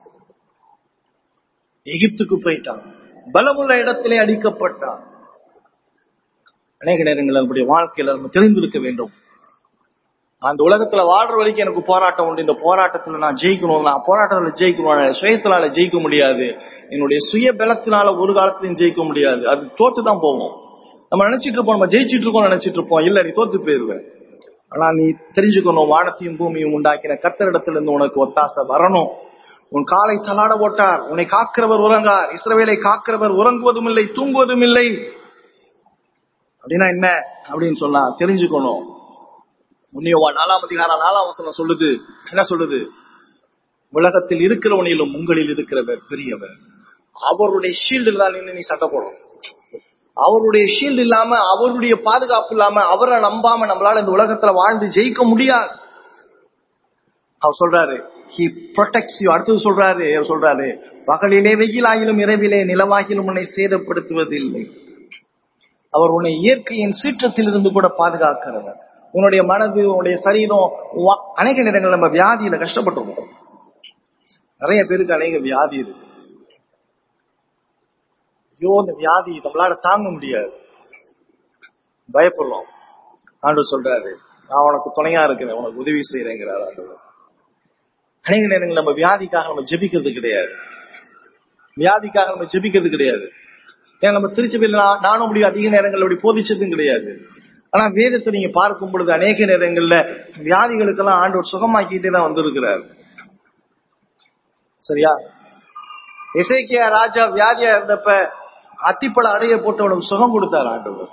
எகிப்துக்கு போயிட்டான் பலமுள்ள இடத்திலே அடிக்கப்பட்டான் அநேக நேரங்கள் நம்முடைய வாழ்க்கையில நம்ம தெரிந்திருக்க வேண்டும் அந்த உலகத்துல வாழ்ற வரைக்கும் எனக்கு போராட்டம் உண்டு இந்த போராட்டத்துல நான் ஜெயிக்கணும் நான் போராட்டத்துல ஜெயிக்கணும் சுயத்தினால ஜெயிக்க முடியாது என்னுடைய சுய பலத்தினால ஒரு காலத்திலையும் ஜெயிக்க முடியாது அது தோத்து தான் போவோம் நம்ம நினைச்சிட்டு இருப்போம் நம்ம ஜெயிச்சிட்டு இருக்கோம் நினைச்சிட்டு இருப்போம் இல்ல நீ தோத்து போயிருவேன் ஆனா நீ தெரிஞ்சுக்கணும் வானத்தையும் பூமியும் உண்டாக்கின கத்தரிடத்துல இருந்து உனக்கு ஒத்தாசை வரணும் உன் காலை தலாட போட்டார் உன்னை காக்கிறவர் உறங்கார் இஸ்ரவேலை காக்கிறவர் உறங்குவதும் இல்லை தூங்குவதும் இல்லை அப்படின்னா என்ன அப்படின்னு சொன்னா தெரிஞ்சுக்கணும் முன்னியவா நாலாம் அதிகாரம் நாலாம் வசனம் சொல்லுது என்ன சொல்லுது உலகத்தில் இருக்கிறவனிலும் உங்களில் இருக்கிறவர் பெரியவர் அவருடைய ஷீல்டு தான் நின்று நீ சட்டை போடணும் அவருடைய ஷீல்டு இல்லாம அவருடைய பாதுகாப்பு இல்லாம அவரை நம்பாம நம்மளால இந்த உலகத்துல வாழ்ந்து ஜெயிக்க முடியாது அவர் சொல்றாரு ஹி ப்ரொடெக்ட்ஸ் யூ அடுத்தது சொல்றாரு அவர் சொல்றாரு பகலிலே வெயிலாகிலும் இரவிலே நிலவாகிலும் உன்னை சேதப்படுத்துவதில்லை அவர் உன்னை இயற்கையின் சீற்றத்தில் இருந்து கூட பாதுகாக்கிறவர் உன்னுடைய மனது உன்னுடைய சரீரம் வா- அநேக நேரங்கள் நம்ம வியாதியில கஷ்டப்பட்டிருக்கோம் நிறைய பேருக்கு அநேக வியாதி இருக்கு ஐயோ இந்த வியாதி நம்மளால தாங்க முடியாது பயப்படுறோம் ஆண்டு சொல்றாரு நான் உனக்கு துணையா இருக்கிறேன் உனக்கு உதவி செய்யறேங்கிறார் ஆண்டவர் அநேக நேரங்கள் நம்ம வியாதிக்காக நம்ம ஜெபிக்கிறது கிடையாது வியாதிக்காக நம்ம ஜெபிக்கிறது கிடையாது ஏன் நம்ம திருச்சபையில் நா- நானும் அப்படி அதிக நேரங்கள் அப்படி போதிச்சதும் கிடையாது ஆனா வேதத்தை நீங்க பார்க்கும் பொழுது அநேக நேரங்கள்ல வியாதிகளுக்கெல்லாம் ஆண்டவர் சுகமாக்கிட்டே தான் வந்திருக்கிறார் சரியா இசைக்கியா ராஜா வியாதியா இருந்தப்ப அத்திப்பழ அடைய போட்டு அவனுக்கு சுகம் கொடுத்தார் ஆண்டவர்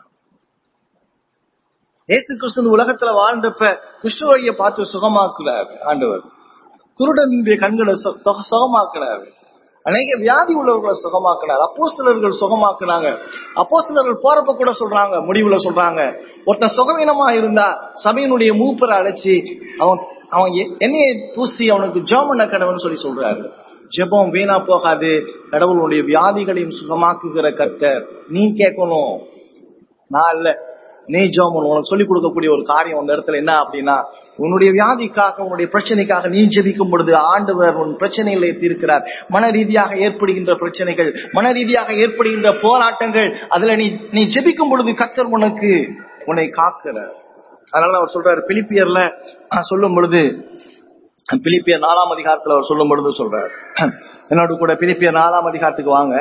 இயேசு கிறிஸ்து இந்த உலகத்துல வாழ்ந்தப்ப குஷ்டரோகிய பார்த்து சுகமாக்குறார் ஆண்டவர் குருடனுடைய கண்களை சு- சுக- சுகமாக்குறாரு அநேக வியாதி உள்ளவர்களை சுகமாக்குனார் அப்போஸ்தலர்கள் சுகமாக்குனாங்க அப்போஸ்தலர்கள் போறப்ப கூட சொல்றாங்க முடிவுல சொல்றாங்க ஒருத்தன் சுகவீனமா இருந்தா சபையினுடைய மூப்பரை அழைச்சி அவன் அவன் எ- எண்ணெயை பூசி அவனுக்கு ஜோமன கடவுள்னு சொல்லி சொல்றாரு ஜெபம் வீணா போகாது கடவுளுடைய வியாதிகளையும் சுகமாக்குகிற கர்த்தர் நீ கேட்கணும் நான் இல்ல நீ ஜோமன் உனக்கு சொல்லிக் கொடுக்கக்கூடிய ஒரு காரியம் அந்த இடத்துல என்ன அப்படின்னா உன்னுடைய வியாதிக்காக உன்னுடைய பிரச்சனைக்காக நீ ஜெபிக்கும் பொழுது ஆண்டவர் உன் பிரச்சனைகளை தீர்க்கிறார் மன ரீதியாக ஏற்படுகின்ற பிரச்சனைகள் மன ரீதியாக ஏற்படுகின்ற போராட்டங்கள் அதுல நீ நீ ஜெபிக்கும் பொழுது கத்தர் உனக்கு உன்னை காக்கிறார் அதனால அவர் சொல்றாரு பிலிப்பியர்ல ஆஹ், சொல்லும் பொழுது பிலிப்பியர் நாலாம் அதிகாரத்துல அவர் சொல்லும் பொழுது சொல்றாரு என்னோட கூட பிலிப்பியர் நாலாம் அதிகாரத்துக்கு வாங்க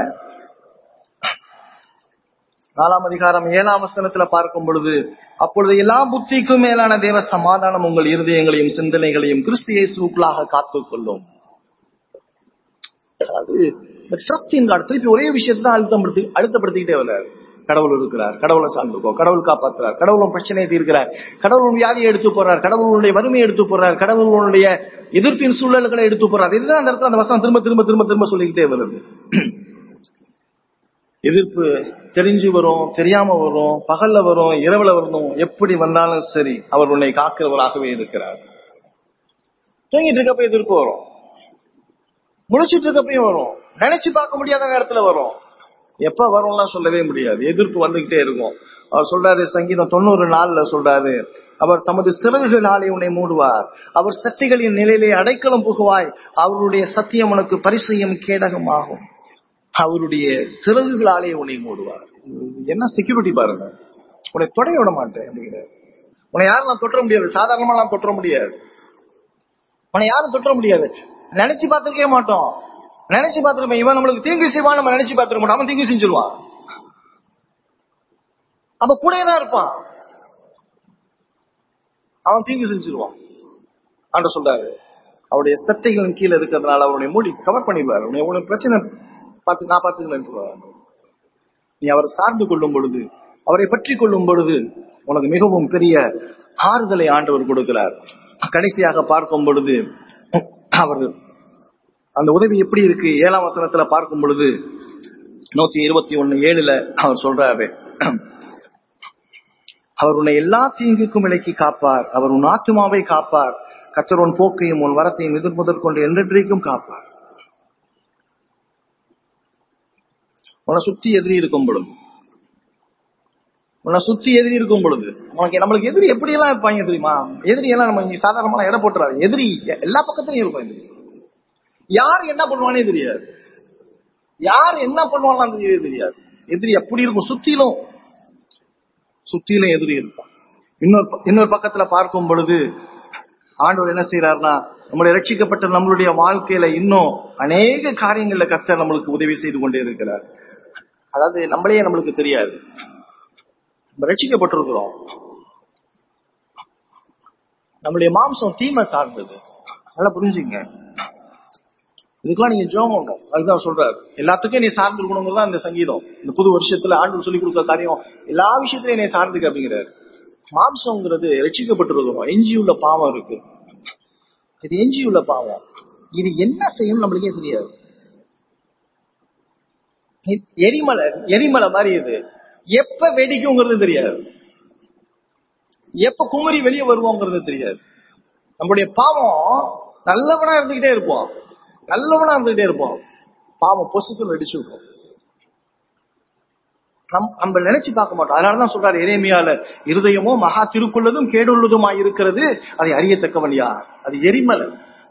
நாலாம் அதிகாரம் ஏழாம் வசனத்துல பார்க்கும் பொழுது அப்பொழுது எல்லா புத்திக்கும் மேலான தேவ சமாதானம் உங்கள் இருதயங்களையும் சிந்தனைகளையும் கிறிஸ்து இயேசுக்குள்ளாக காத்துக் கொள்ளும் அது ட்ரஸ்ட் இன் காட் திருப்பி ஒரே விஷயத்தை தான் அழுத்தப்படுத்தி அழுத்தப்படுத்திக்கிட்டே வர்றாரு கடவுள் இருக்கிறார் கடவுளை சார்ந்துக்கோ கடவுள் காப்பாத்துறார் கடவுள் உன் பிரச்சனையை தீர்க்கிறார் கடவுள் உன் வியாதியை எடுத்து போறார் கடவுள் உன்னுடைய வறுமையை எடுத்து போறார் கடவுள் உன்னுடைய எதிர்ப்பின் சூழல்களை எடுத்து போறார் இதுதான் அந்த இடத்துல அந்த வசனம் திரும்ப திரும்ப திரும்ப திரும்ப சொல்லிக்கிட்டே வருது எதிர்ப்பு தெரிஞ்சு வரும் தெரியாம வரும் பகல்ல வரும் இரவுல வரும் எப்படி வந்தாலும் சரி அவர் உன்னை காக்கிறவராகவே இருக்கிறார் தூங்கிட்டு இருக்கப்ப எதிர்ப்பு வரும் முழிச்சிட்டு இருக்கப்பயும் வரும் நினைச்சு பார்க்க முடியாத நேரத்துல வரும் எப்ப வரும்லாம் சொல்லவே முடியாது எதிர்ப்பு வந்துகிட்டே இருக்கும் அவர் சொல்றாரு சங்கீதம் தொண்ணூறு நாள்ல சொல்றாரு அவர் தமது சிறகுகளாலே உன்னை மூடுவார் அவர் சக்திகளின் நிலையிலே அடைக்கலம் புகுவாய் அவருடைய சத்தியம் உனக்கு பரிசையும் கேடகமாகும் அவருடைய சிறகுகளாலே உன்னை மூடுவார் என்ன செக்யூரிட்டி பாருங்க உன்னை தொடைய விட மாட்டேன் அப்படிங்கிறார் உன்னை யாரும் நான் தொற்ற முடியாது சாதாரணமா நான் தொற்ற முடியாது உன்னை யாரும் தொற்ற முடியாது நினைச்சு பார்த்துருக்கே மாட்டோம் நினைச்சு பார்த்துருப்பேன் இவன் நம்மளுக்கு தீங்கு செய்வான் நம்ம நினைச்சு பார்த்துருக்க மாட்டோம் அவன் தீங்கு செஞ்சிருவான் அவன் கூட தான் இருப்பான் அவன் தீங்கு செஞ்சிருவான் ஆண்ட சொல்றாரு அவருடைய சட்டைகளின் கீழே இருக்கிறதுனால அவருடைய மூடி கவர் பண்ணிடுவார் உன்னை உனக்கு பிரச்சனை பார்த்து நான் பார்த்துக்கிறேன் நீ அவரை சார்ந்து கொள்ளும் பொழுது அவரை பற்றி கொள்ளும் பொழுது உனக்கு மிகவும் பெரிய ஆறுதலை ஆண்டவர் கொடுக்கிறார் கடைசியாக பார்க்கும் பொழுது அவர் அந்த உதவி எப்படி இருக்கு ஏழாம் வசனத்துல பார்க்கும் பொழுது நூத்தி இருபத்தி ஒண்ணு ஏழுல அவர் சொல்றாரு அவர் உன்னை எல்லா தீங்குக்கும் விலக்கி காப்பார் அவர் உன் ஆத்துமாவை காப்பார் கத்தர் உன் போக்கையும் உன் வரத்தையும் எதிர் முதற்கொண்டு என்றென்றைக்கும் காப்பார் உன்னை சுத்தி எதிரி இருக்கும் பொழுது உன்னை சுத்தி எதிரி இருக்கும் பொழுது உனக்கு நம்மளுக்கு எதிரி எப்படி எல்லாம் இருப்பாங்க தெரியுமா எதிரி எல்லாம் நம்ம இங்க சாதாரணமா இடம் போட்டுறாரு எதிரி எல்லா பக்கத்துலயும் இருக்கும் எதிரி யார் என்ன பண்ணுவானே தெரியாது யார் என்ன பண்ணுவாங்களாம் தெரியவே தெரியாது எதிரி அப்படி இருக்கும் சுத்திலும் சுத்திலும் எதிரி இருப்பான் இன்னொரு ப- இன்னொரு பக்கத்துல பார்க்கும் பொழுது ஆண்டவர் என்ன செய்யறாருன்னா நம்முடைய ரட்சிக்கப்பட்ட நம்மளுடைய வாழ்க்கையில இன்னும் அநேக காரியங்கள்ல கர்த்தர் நம்மளுக்கு உதவி செய்து கொண்டே இருக்கிறார் அதாவது நம்மளே நம்மளுக்கு தெரியாது நம்ம ரட்சிக்கப்பட்டிருக்கிறோம் நம்மளுடைய மாம்சம் தீமை சார்ந்தது நல்லா புரிஞ்சுங்க இதுக்கெல்லாம் நீங்க ஜோம் பண்ணணும் அதுதான் சொல்றாரு எல்லாத்துக்கும் நீ சார்ந்து இருக்கணுங்கிறது தான் இந்த சங்கீதம் இந்த புது வருஷத்துல ஆண்டு சொல்லி கொடுக்குற காரியம் எல்லா விஷயத்திலையும் நீ சார்ந்துக்க அப்படிங்கிறாரு மாம்சம்ங்கிறது ரட்சிக்கப்பட்டிருக்கிறோம் எஞ்சியுள்ள பாவம் இருக்கு இது எஞ்சியுள்ள பாவம் இது என்ன செய்யும் நம்மளுக்கே தெரியாது எ- எரிமலை எரிமலை மாதிரி இது எப்ப வெடிக்குங்கிறது தெரியாது எப்ப குமரி வெளியே வருவோங்கிறது தெரியாது நம்முடைய பாவம் நல்லவனா இருந்துகிட்டே இருப்போம் நல்லவனா இருந்துகிட்டே இருப்போம் பாவம் பொசுக்கு வெடிச்சு விடும் நம் நம்ம நினைச்சு பார்க்க மாட்டோம் அதனாலதான் சொல்றாரு எரேமியால இருதயமோ மகா திருக்குள்ளதும் கேடுள்ளதுமாய் இருக்கிறது அதை அறியத்தக்கவன் யார் அது எரிமலை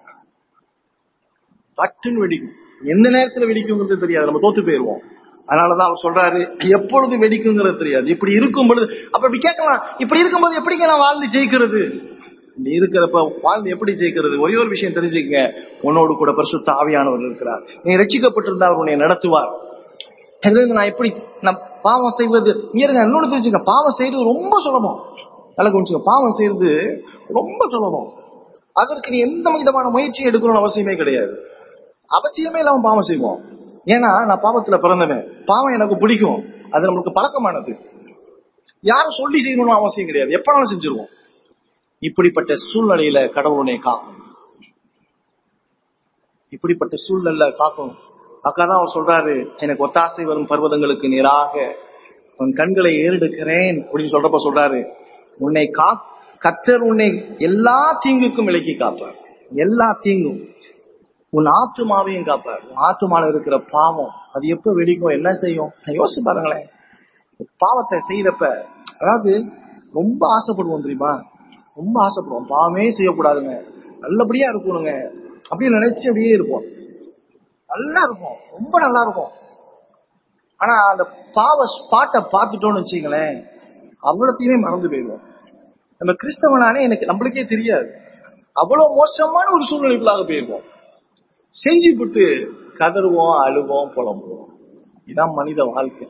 பட்டுன்னு வெடிக்கும் எந்த நேரத்துல வெடிக்குங்கிறது தெரியாது நம்ம தோத்து போயிருவோம் அதனாலதான் அவர் சொல்றாரு எப்பொழுது வெடிக்குங்கிறது தெரியாது இப்படி இருக்கும் பொழுது அப்ப இப்படி கேட்கலாம் இப்படி இருக்கும்போது எப்படிங்க நான் வாழ்ந்து ஜெயிக்கிறது இப்படி இருக்கிறப்ப வாழ்ந்து எப்படி ஜெயிக்கிறது ஒரே ஒரு விஷயம் தெரிஞ்சுக்கங்க உன்னோடு கூட பரிசுத்த ஆவியானவர் இருக்கிறார் நீ ரட்சிக்கப்பட்டிருந்தா அவர் உன்னை நடத்துவார் இதுல இருந்து நான் எப்படி நான் பாவம் செய்வது இங்க இருங்க இன்னொன்று தெரிஞ்சுங்க பாவம் செய்வது ரொம்ப சுலபம் நல்லா கொஞ்சம் பாவம் செய்வது ரொம்ப சுலபம் அதற்கு நீ எந்த விதமான முயற்சி எடுக்கணும்னு அவசியமே கிடையாது அவசியமே இல்லாம பாவம் செய்வோம் ஏன்னா நான் பாவத்துல பிறந்தவன் பாவம் எனக்கு பிடிக்கும் அது நம்மளுக்கு பழக்கமானது யாரும் சொல்லி செய்யணும்னு அவசியம் கிடையாது எப்பனாலும் செஞ்சிருவோம் இப்படிப்பட்ட சூழ்நிலையில கடவுள் உன்னை காக்கும் இப்படிப்பட்ட சூழ்நிலை காக்கும் அக்காதான் அவர் சொல்றாரு எனக்கு ஒத்தாசை வரும் பர்வதங்களுக்கு நேராக உன் கண்களை ஏறெடுக்கிறேன் அப்படின்னு சொல்றப்ப சொல்றாரு உன்னை கா கத்தர் உன்னை எல்லா தீங்குக்கும் விலக்கி காப்பார் எல்லா தீங்கும் உன் ஆத்துமாவையும் காப்பார் உன் ஆத்துமால இருக்கிற பாவம் அது எப்ப வெடிக்கும் என்ன செய்யும் நான் யோசிச்சு பாருங்களேன் பாவத்தை செய்யறப்ப அதாவது ரொம்ப ஆசைப்படுவோம் தெரியுமா ரொம்ப ஆசைப்படுவோம் பாவமே செய்யக்கூடாதுங்க நல்லபடியா இருக்கணுங்க அப்படின்னு நினைச்சு அப்படியே இருப்போம் நல்லா இருக்கும் ரொம்ப நல்லா இருக்கும் ஆனா அந்த பாவ ஸ்பாட்டை பார்த்துட்டோம்னு வச்சுங்களேன் அவ்வளோத்தையுமே மறந்து போயிடுவோம் நம்ம கிறிஸ்தவனானே எனக்கு நம்மளுக்கே தெரியாது அவ்வளவு மோசமான ஒரு சூழ்நிலைக்குள்ளாக போயிருவோம் செஞ்சு விட்டு கதறுவோம் அழுவோம் புலம்புவோம் இதான் மனித வாழ்க்கை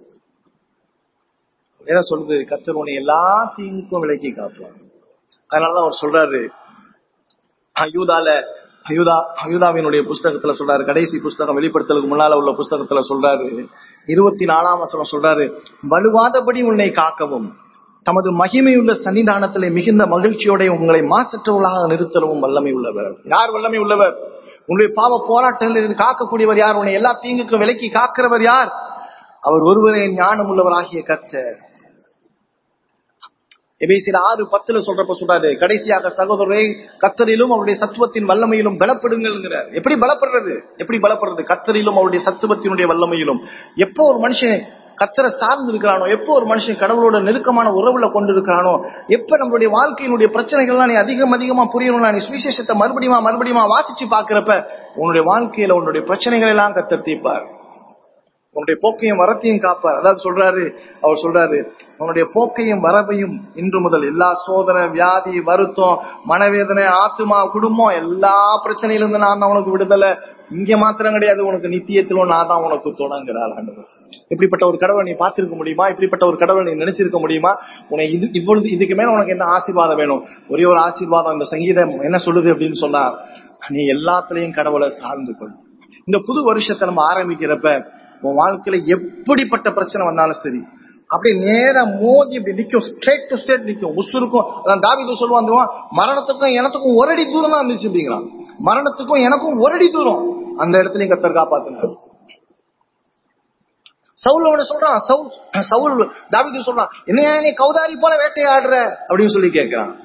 என்ன சொல்லுது கத்தர் உன்னை எல்லா தீங்குக்கும் விலக்கி காப்பார் அதனாலதான் அவர் சொல்றாரு அயூதால அயூதா அயூதாவினுடைய புஸ்தகத்துல சொல்றாரு கடைசி புஸ்தகம் வெளிப்படுத்தலுக்கு முன்னால உள்ள புஸ்தகத்துல சொல்றாரு இருபத்தி நாலாம் வசனம் சொல்றாரு வலுவாதபடி உன்னை காக்கவும் தமது மகிமையுள்ள சன்னிதானத்திலே மிகுந்த மகிழ்ச்சியோட உங்களை மாசற்றவர்களாக நிறுத்தவும் வல்லமை உள்ளவர் யார் வல்லமை உள்ளவர் உன்னுடைய பாவ போராட்டங்களில் இருந்து காக்கக்கூடியவர் யார் உன்னை எல்லா தீங்குக்கும் விலக்கி காக்கிறவர் யார் அவர் ஒருவரே ஞானம் உள்ளவராகிய கர்த்தர் எபேசியர் ஆறு பத்துல சொல்றப்ப சொல்றாரு கடைசியாக சகோதரரை கத்தரிலும் அவருடைய சத்துவத்தின் வல்லமையிலும் பலப்படுங்கிறார் எப்படி பலப்படுறது எப்படி பலப்படுறது கத்தரிலும் அவருடைய சத்துவத்தினுடைய வல்லமையிலும் எப்போ ஒரு மனுஷன் கத்தரை சார்ந்து இருக்கிறானோ எப்போ ஒரு மனுஷன் கடவுளோட நெருக்கமான உறவுல கொண்டு இருக்கிறானோ எப்ப நம்மளுடைய வாழ்க்கையினுடைய பிரச்சனைகள்லாம் நீ அதிகம் அதிகமா புரியணும்னா நீ சுவிசேஷத்தை மறுபடியுமா மறுபடியுமா வாசிச்சு பாக்குறப்ப உன்னுடைய வாழ்க்கையில உன்னுடைய பிரச்சனைகள் எல்லாம் கத்தர் தீர்ப்பார் உன்னுடைய போக்கையும் வரத்தையும் காப்பார் அதாவது சொல்றாரு அவர் சொல்றாரு உன்னுடைய போக்கையும் வரவையும் இன்று முதல் எல்லா சோதனை வியாதி வருத்தம் மனவேதனை ஆத்துமா குடும்பம் எல்லா பிரச்சனையிலிருந்து நான் தான் உனக்கு விடுதலை இங்க மாத்திரம் கிடையாது உனக்கு நித்தியத்திலும் நான் தான் உனக்கு தொடங்குறாள் ஆண்டவர் இப்படிப்பட்ட ஒரு கடவுளை நீ பார்த்திருக்க முடியுமா இப்படிப்பட்ட ஒரு கடவுளை நீ நினைச்சிருக்க முடியுமா உனக்கு இது இவ்வளவு இதுக்கு மேல உனக்கு என்ன ஆசீர்வாதம் வேணும் ஒரே ஒரு ஆசீர்வாதம் இந்த சங்கீதம் என்ன சொல்லுது அப்படின்னு சொன்னா நீ எல்லாத்துலயும் கடவுளை சார்ந்து கொள் இந்த புது வருஷத்தை நம்ம ஆரம்பிக்கிறப்ப உன் வாழ்க்கையில எப்படிப்பட்ட பிரச்சனை வந்தாலும் சரி அப்படியே நேரா மோதி இப்படி நிக்கும் ஸ்ட்ரெயிட் டு ஸ்ட்ரெயிட் நிக்கும் உசுருக்கும் அதான் தாவிது சொல்லுவான் தெரியுமா, மரணத்துக்கும் எனத்துக்கும் ஒரு அடி தூரம் தான் இருந்துச்சு அப்படிங்கிறான் மரணத்துக்கும் எனக்கும் ஒரு அடி தூரம் அந்த இடத்துலயும் கத்தர் காப்பாத்தினார் சவுல் அவனை சொல்றான் சவுல் சவுல் தாவிது சொல்றான் என்னையா நீ கௌதாரி போல வேட்டையாடுற அப்படின்னு சொல்லி கேட்கிறான்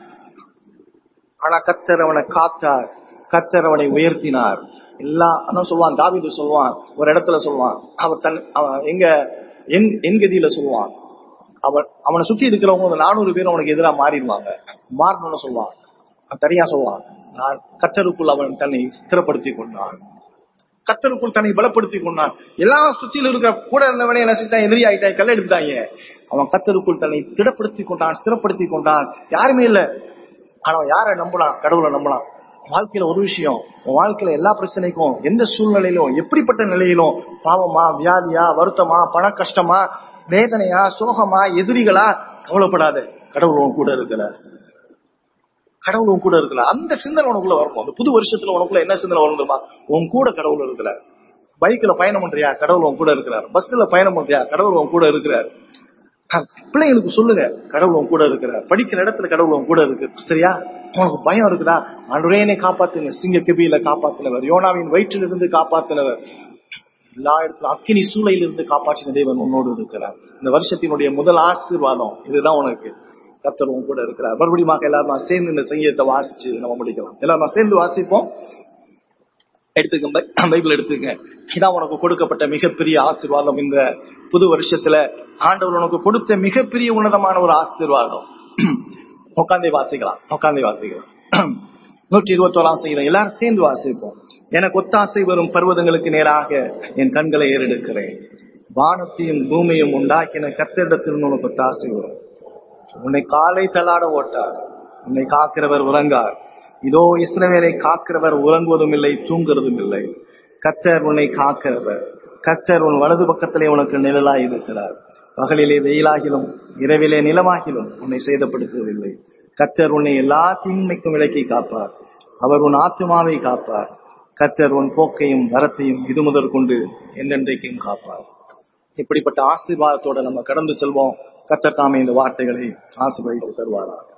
ஆனா கத்தர் அவனை காத்தார் கத்தர் அவனை உயர்த்தினார் எல்லாம் அதான் சொல்லுவான் தாவிது சொல்லுவான் ஒரு இடத்துல சொல்லுவான் அவர் தன் அவன் எங்க என் என் கதியில சொல்லுவான் அவன் அவனை சுத்தி இருக்கிறவங்க ஒரு நானூறு பேர் அவனுக்கு எதிராக மாறிடுவாங்க மாறணும்னு சொல்லுவான் அவன் தனியா சொல்லுவான் நான் கத்தருக்குள் அவன் தன்னை ஸ்திரப்படுத்தி கொண்டான் கத்தருக்குள் தன்னை பலப்படுத்தி கொண்டான் எல்லாம் சுத்தியில இருக்கிற கூட இருந்தவனே என்ன செஞ்சான் எதிரி ஆயிட்டான் கல்ல எடுத்தாங்க அவன் கத்தருக்குள் தன்னை திடப்படுத்தி கொண்டான் ஸ்திரப்படுத்தி கொண்டான் யாருமே இல்ல ஆனா அவன் யாரை நம்பலாம் கடவுளை நம்பலாம் வாழ்க்கையில ஒரு விஷயம் உன் வாழ்க்கையில எல்லா பிரச்சனைக்கும் எந்த சூழ்நிலையிலும் எப்படிப்பட்ட நிலையிலும் பாவமா வியாதியா வருத்தமா பண கஷ்டமா வேதனையா சோகமா எதிரிகளா கவலைப்படாத கடவுள் உன் கூட இருக்கிறார் கடவுள் உன் கூட இருக்கல அந்த சிந்தனை உனக்குள்ள வரணும் அந்த புது வருஷத்துல உனக்குள்ள என்ன சிந்தனை வரும் தெரியுமா உன் கூட கடவுள் இருக்கிறார் பைக்ல பயணம் பண்றியா கடவுள் உன் கூட இருக்கிறார் பஸ்ல பயணம் பண்றியா கடவுள் உன் கூட இருக்கிறார் பிள்ளைங்களுக்கு சொல்லுங்க கடவுள் உன் கூட இருக்கிறார் படிக்கிற இடத்துல கடவுள் உன் கூட இருக்கு சரியா உனக்கு பயம் இருக்குதா ஆண்டவரே என்னை காப்பாத்துங்க சிங்க கபியில காப்பாத்தினவர் யோனாவின் வயிற்றிலிருந்து காப்பாத்தினவர் எல்லா இடத்துல அக்கினி சூளையிலிருந்து காப்பாற்றின தேவன் உன்னோடு இருக்கிறார் இந்த வருஷத்தினுடைய முதல் ஆசீர்வாதம் இதுதான் உனக்கு கத்தர் உன் கூட இருக்கிறார் மறுபடியும் எல்லாரும் நான் சேர்ந்து இந்த சங்கீதத்தை வாசிச்சு நம்ம முடிக்கலாம் எல்லாரும் நான் சேர்ந்து வாசிப்போம் எடுத்துக்க பை- பைபிள் எடுத்துக்க இதான் உனக்கு கொடுக்கப்பட்ட மிகப்பெரிய ஆசீர்வாதம் இந்த புது வருஷத்துல ஆண்டவர் உனக்கு கொடுத்த மிகப்பெரிய உன்னதமான ஒரு ஆசீர்வாதம் உட்காந்தே வாசிக்கலாம் உட்காந்தே வாசிக்கலாம் நூற்றி இருபத்தோராம் செய்கிறோம் எல்லாரும் சேர்ந்து வாசிப்போம் எனக்கு ஒத்தாசை வரும் பர்வதங்களுக்கு நேராக என் கண்களை ஏறெடுக்கிறேன் வானத்தையும் பூமியும் உண்டாக்கின கத்திரிடத்திலிருந்து உனக்கு ஒத்தாசை வரும் உன்னை காலை தள்ளாட ஓட்டார் உன்னை காக்கிறவர் உறங்கார் இதோ இஸ்ரவேலை காக்கிறவர் உறங்குவதும் இல்லை தூங்குறதும் இல்லை கத்தர் உன்னை காக்கிறவர் கத்தர் உன் வலது பக்கத்திலே உனக்கு நிழலாய் இருக்கிறார் பகலிலே வெயிலாகிலும் இரவிலே நிலமாகிலும் உன்னை சேதப்படுத்துவதில்லை கத்தர் உன்னை எல்லா தீமைக்கும் விலக்கி காப்பார் அவர் உன் ஆத்துமாவை காப்பார் கத்தர் உன் போக்கையும் வரத்தையும் இது முதல் கொண்டு என்றென்றைக்கும் காப்பார் இப்படிப்பட்ட ஆசீர்வாதத்தோட நம்ம கடந்து செல்வோம் கத்தர் தாமே இந்த வார்த்தைகளை ஆசீர்வதித்து தருவாராக